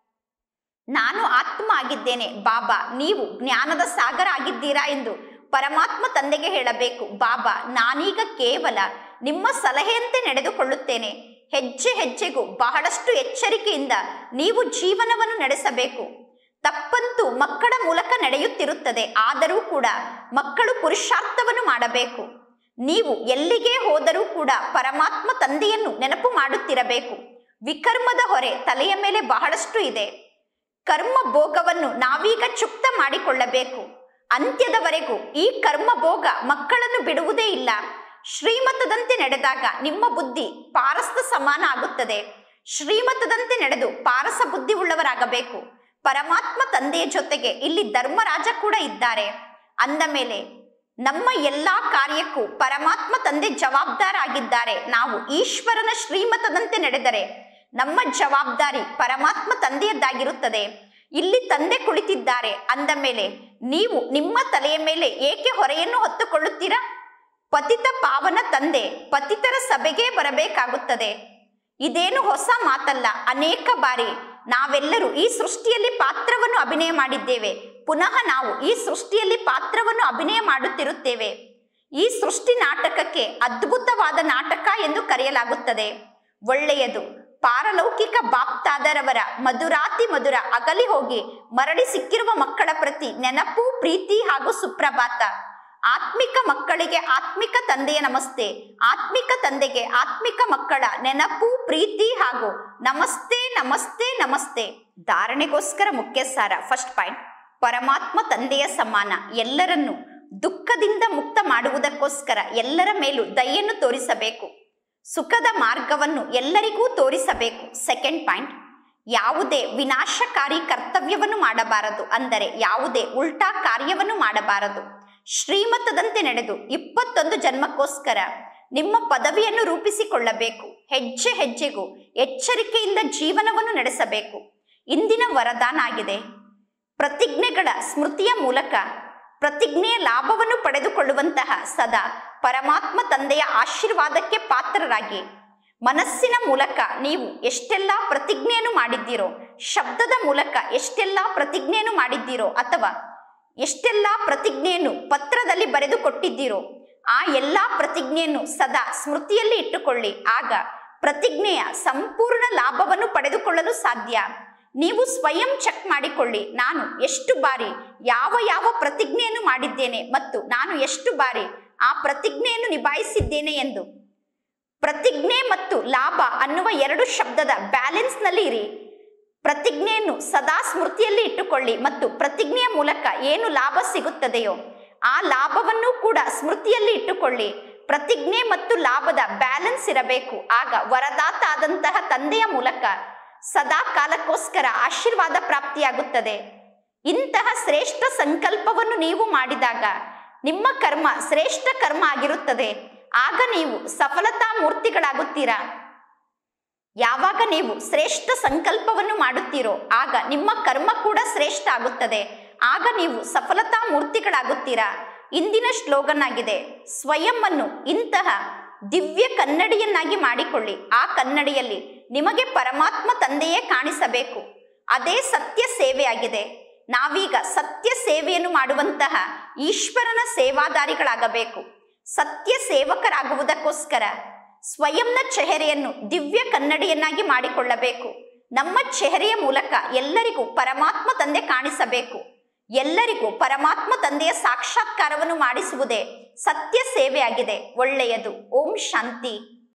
ನಾನು ಆತ್ಮ ಆಗಿದ್ದೇನೆ ಬಾಬಾ ನೀವು ಜ್ಞಾನದ ಸಾಗರ ಆಗಿದ್ದೀರಾ ಎಂದು ಪರಮಾತ್ಮ ತಂದೆಗೆ ಹೇಳಬೇಕು ಬಾಬಾ ನಾನೀಗ ಕೇವಲ ನಿಮ್ಮ ಸಲಹೆಯಂತೆ ನಡೆದುಕೊಳ್ಳುತ್ತೇನೆ ಹೆಜ್ಜೆ ಹೆಜ್ಜೆಗೂ ಬಹಳಷ್ಟು ಎಚ್ಚರಿಕೆಯಿಂದ ನೀವು ಜೀವನವನ್ನು ನಡೆಸಬೇಕು ತಪ್ಪಂತೂ ಮಕ್ಕಳ ಮೂಲಕ ನಡೆಯುತ್ತಿರುತ್ತದೆ ಆದರೂ ಕೂಡ ಮಕ್ಕಳು ಪುರುಷಾರ್ಥವನ್ನು ಮಾಡಬೇಕು ನೀವು ಎಲ್ಲಿಗೆ ಹೋದರೂ ಕೂಡ ಪರಮಾತ್ಮ ತಂದೆಯನ್ನು ನೆನಪು ಮಾಡುತ್ತಿರಬೇಕು ವಿಕರ್ಮದ ಹೊರೆ ತಲೆಯ ಮೇಲೆ ಬಹಳಷ್ಟು ಇದೆ ಕರ್ಮ ಭೋಗವನ್ನು ನಾವೀಗ ಚುಕ್ತ ಮಾಡಿಕೊಳ್ಳಬೇಕು ಅಂತ್ಯದವರೆಗೂ ಈ ಕರ್ಮ ಭೋಗ ಮಕ್ಕಳನ್ನು ಬಿಡುವುದೇ ಇಲ್ಲ ಶ್ರೀಮತದಂತೆ ನಡೆದಾಗ ನಿಮ್ಮ ಬುದ್ಧಿ ಪಾರಸ್ತ ಸಮಾನ ಆಗುತ್ತದೆ ಶ್ರೀಮತದಂತೆ ನಡೆದು ಪಾರಸ ಬುದ್ಧಿ ಉಳ್ಳವರಾಗಬೇಕು ಪರಮಾತ್ಮ ತಂದೆಯ ಜೊತೆಗೆ ಇಲ್ಲಿ ಧರ್ಮರಾಜ ಕೂಡ ಇದ್ದಾರೆ ಅಂದ ಮೇಲೆ ನಮ್ಮ ಎಲ್ಲಾ ಕಾರ್ಯಕ್ಕೂ ಪರಮಾತ್ಮ ತಂದೆ ಜವಾಬ್ದಾರ ಆಗಿದ್ದಾರೆ ನಾವು ಈಶ್ವರನ ಶ್ರೀಮತದಂತೆ ನಡೆದರೆ ನಮ್ಮ ಜವಾಬ್ದಾರಿ ಪರಮಾತ್ಮ ತಂದೆಯದ್ದಾಗಿರುತ್ತದೆ ಇಲ್ಲಿ ತಂದೆ ಕುಳಿತಿದ್ದಾರೆ ಅಂದ ಮೇಲೆ ನೀವು ನಿಮ್ಮ ತಲೆಯ ಮೇಲೆ ಏಕೆ ಹೊರೆಯನ್ನು ಹೊತ್ತುಕೊಳ್ಳುತ್ತೀರಾ ಪತಿತ ಪಾವನ ತಂದೆ ಪತಿತರ ಸಭೆಗೆ ಬರಬೇಕಾಗುತ್ತದೆ ಇದೇನು ಹೊಸ ಮಾತಲ್ಲ ಅನೇಕ ಬಾರಿ ನಾವೆಲ್ಲರೂ ಈ ಸೃಷ್ಟಿಯಲ್ಲಿ ಪಾತ್ರವನ್ನು ಅಭಿನಯ ಮಾಡಿದ್ದೇವೆ ಪುನಃ ನಾವು ಈ ಸೃಷ್ಟಿಯಲ್ಲಿ ಪಾತ್ರವನ್ನು ಅಭಿನಯ ಮಾಡುತ್ತಿರುತ್ತೇವೆ ಈ ಸೃಷ್ಟಿ ನಾಟಕಕ್ಕೆ ಅದ್ಭುತವಾದ ನಾಟಕ ಎಂದು ಕರೆಯಲಾಗುತ್ತದೆ ಒಳ್ಳೆಯದು ಪಾರಲೌಕಿಕ ಬಾಪ್ತಾದರವರ ಮಧುರಾತಿ ಮಧುರ ಅಗಲಿ ಹೋಗಿ ಮರಳಿ ಸಿಕ್ಕಿರುವ ಮಕ್ಕಳ ಪ್ರತಿ ನೆನಪು ಪ್ರೀತಿ ಹಾಗೂ ಸುಪ್ರಭಾತ ಆತ್ಮಿಕ ಮಕ್ಕಳಿಗೆ ಆತ್ಮಿಕ ತಂದೆಯ ನಮಸ್ತೆ ಆತ್ಮಿಕ ತಂದೆಗೆ ಆತ್ಮಿಕ ಮಕ್ಕಳ ನೆನಪು ಪ್ರೀತಿ ಹಾಗೂ ನಮಸ್ತೆ ನಮಸ್ತೆ ನಮಸ್ತೆ ಧಾರಣೆಗೋಸ್ಕರ ಮುಖ್ಯ ಸಾರ ಫಸ್ಟ್ ಪಾಯಿಂಟ್ ಪರಮಾತ್ಮ ತಂದೆಯ ಸಮಾನ ಎಲ್ಲರನ್ನು ದುಃಖದಿಂದ ಮುಕ್ತ ಮಾಡುವುದಕ್ಕೋಸ್ಕರ ಎಲ್ಲರ ಮೇಲೂ ದಯೆಯನ್ನು ತೋರಿಸಬೇಕು ಸುಖದ ಮಾರ್ಗವನ್ನು ಎಲ್ಲರಿಗೂ ತೋರಿಸಬೇಕು ಸೆಕೆಂಡ್ ಪಾಯಿಂಟ್ ಯಾವುದೇ ವಿನಾಶಕಾರಿ ಕರ್ತವ್ಯವನ್ನು ಮಾಡಬಾರದು ಅಂದರೆ ಯಾವುದೇ ಉಲ್ಟಾ ಕಾರ್ಯವನ್ನು ಮಾಡಬಾರದು ಶ್ರೀಮತದಂತೆ ನಡೆದು ಇಪ್ಪತ್ತೊಂದು ಜನ್ಮಕ್ಕೋಸ್ಕರ ನಿಮ್ಮ ಪದವಿಯನ್ನು ರೂಪಿಸಿಕೊಳ್ಳಬೇಕು ಹೆಜ್ಜೆ ಹೆಜ್ಜೆಗೂ ಎಚ್ಚರಿಕೆಯಿಂದ ಜೀವನವನ್ನು ನಡೆಸಬೇಕು ಇಂದಿನ ವರದಾನ ಆಗಿದೆ ಪ್ರತಿಜ್ಞೆಗಳ ಸ್ಮೃತಿಯ ಮೂಲಕ ಪ್ರತಿಜ್ಞೆಯ ಲಾಭವನ್ನು ಪಡೆದುಕೊಳ್ಳುವಂತಹ ಸದಾ ಪರಮಾತ್ಮ ತಂದೆಯ ಆಶೀರ್ವಾದಕ್ಕೆ ಪಾತ್ರರಾಗಿ ಮನಸ್ಸಿನ ಮೂಲಕ ನೀವು ಎಷ್ಟೆಲ್ಲ ಪ್ರತಿಜ್ಞೆಯನ್ನು ಮಾಡಿದ್ದೀರೋ ಶಬ್ದದ ಮೂಲಕ ಎಷ್ಟೆಲ್ಲ ಪ್ರತಿಜ್ಞೆಯನ್ನು ಮಾಡಿದ್ದೀರೋ ಅಥವಾ ಎಷ್ಟೆಲ್ಲ ಪ್ರತಿಜ್ಞೆಯನ್ನು ಪತ್ರದಲ್ಲಿ ಬರೆದು ಕೊಟ್ಟಿದ್ದೀರೋ ಆ ಎಲ್ಲ ಪ್ರತಿಜ್ಞೆಯನ್ನು ಸದಾ ಸ್ಮೃತಿಯಲ್ಲಿ ಇಟ್ಟುಕೊಳ್ಳಿ ಆಗ ಪ್ರತಿಜ್ಞೆಯ ಸಂಪೂರ್ಣ ಲಾಭವನ್ನು ಪಡೆದುಕೊಳ್ಳಲು ಸಾಧ್ಯ ನೀವು ಸ್ವಯಂ ಚೆಕ್ ಮಾಡಿಕೊಳ್ಳಿ ನಾನು ಎಷ್ಟು ಬಾರಿ ಯಾವ ಯಾವ ಪ್ರತಿಜ್ಞೆಯನ್ನು ಮಾಡಿದ್ದೇನೆ ಮತ್ತು ನಾನು ಎಷ್ಟು ಬಾರಿ ಆ ಪ್ರತಿಜ್ಞೆಯನ್ನು ನಿಭಾಯಿಸಿದ್ದೇನೆ ಎಂದು ಪ್ರತಿಜ್ಞೆ ಮತ್ತು ಲಾಭ ಅನ್ನುವ ಎರಡು ಶಬ್ದದ ಬ್ಯಾಲೆನ್ಸ್ನಲ್ಲಿ ಇರಿ ಪ್ರತಿಜ್ಞೆಯನ್ನು ಸದಾ ಸ್ಮೃತಿಯಲ್ಲಿ ಇಟ್ಟುಕೊಳ್ಳಿ ಮತ್ತು ಪ್ರತಿಜ್ಞೆಯ ಮೂಲಕ ಏನು ಲಾಭ ಸಿಗುತ್ತದೆಯೋ ಆ ಲಾಭವನ್ನು ಕೂಡ ಸ್ಮೃತಿಯಲ್ಲಿ ಇಟ್ಟುಕೊಳ್ಳಿ ಪ್ರತಿಜ್ಞೆ ಮತ್ತು ಲಾಭದ ಬ್ಯಾಲೆನ್ಸ್ ಇರಬೇಕು ಆಗ ವರದಾತ ಆದಂತಹ ತಂದೆಯ ಮೂಲಕ ಸದಾ ಕಾಲಕ್ಕೋಸ್ಕರ ಆಶೀರ್ವಾದ ಪ್ರಾಪ್ತಿಯಾಗುತ್ತದೆ ಇಂತಹ ಶ್ರೇಷ್ಠ ಸಂಕಲ್ಪವನ್ನು ನೀವು ಮಾಡಿದಾಗ ನಿಮ್ಮ ಕರ್ಮ ಶ್ರೇಷ್ಠ ಕರ್ಮ ಆಗಿರುತ್ತದೆ ಆಗ ನೀವು ಸಫಲತಾ ಮೂರ್ತಿಗಳಾಗುತ್ತೀರಾ ಯಾವಾಗ ನೀವು ಶ್ರೇಷ್ಠ ಸಂಕಲ್ಪವನ್ನು ಮಾಡುತ್ತೀರೋ ಆಗ ನಿಮ್ಮ ಕರ್ಮ ಕೂಡ ಶ್ರೇಷ್ಠ ಆಗುತ್ತದೆ ಆಗ ನೀವು ಸಫಲತಾ ಮೂರ್ತಿಗಳಾಗುತ್ತೀರಾ ಇಂದಿನ ಶ್ಲೋಗನ್ ಆಗಿದೆ ಸ್ವಯಂ ಅನ್ನು ಇಂತಹ ದಿವ್ಯ ಕನ್ನಡಿಯನ್ನಾಗಿ ಮಾಡಿಕೊಳ್ಳಿ ಆ ಕನ್ನಡಿಯಲ್ಲಿ ನಿಮಗೆ ಪರಮಾತ್ಮ ತಂದೆಯೇ ಕಾಣಿಸಬೇಕು ಅದೇ ಸತ್ಯ ಸೇವೆಯಾಗಿದೆ ನಾವೀಗ ಸತ್ಯ ಸೇವೆಯನ್ನು ಮಾಡುವಂತಹ ಈಶ್ವರನ ಸೇವಾದಾರಿಗಳಾಗಬೇಕು ಸತ್ಯ ಸೇವಕರಾಗುವುದಕ್ಕೋಸ್ಕರ ಸ್ವಯಂನ ಚೆಹರೆಯನ್ನು ದಿವ್ಯ ಕನ್ನಡಿಯನ್ನಾಗಿ ಮಾಡಿಕೊಳ್ಳಬೇಕು ನಮ್ಮ ಚೆಹರೆಯ ಮೂಲಕ ಎಲ್ಲರಿಗೂ ಪರಮಾತ್ಮ ತಂದೆ ಕಾಣಿಸಬೇಕು ಎಲ್ಲರಿಗೂ ಪರಮಾತ್ಮ ತಂದೆಯ ಸಾಕ್ಷಾತ್ಕಾರವನ್ನು ಮಾಡಿಸುವುದೇ ಸತ್ಯ ಸೇವೆಯಾಗಿದೆ ಒಳ್ಳೆಯದು ಓಂ ಶಾಂತಿ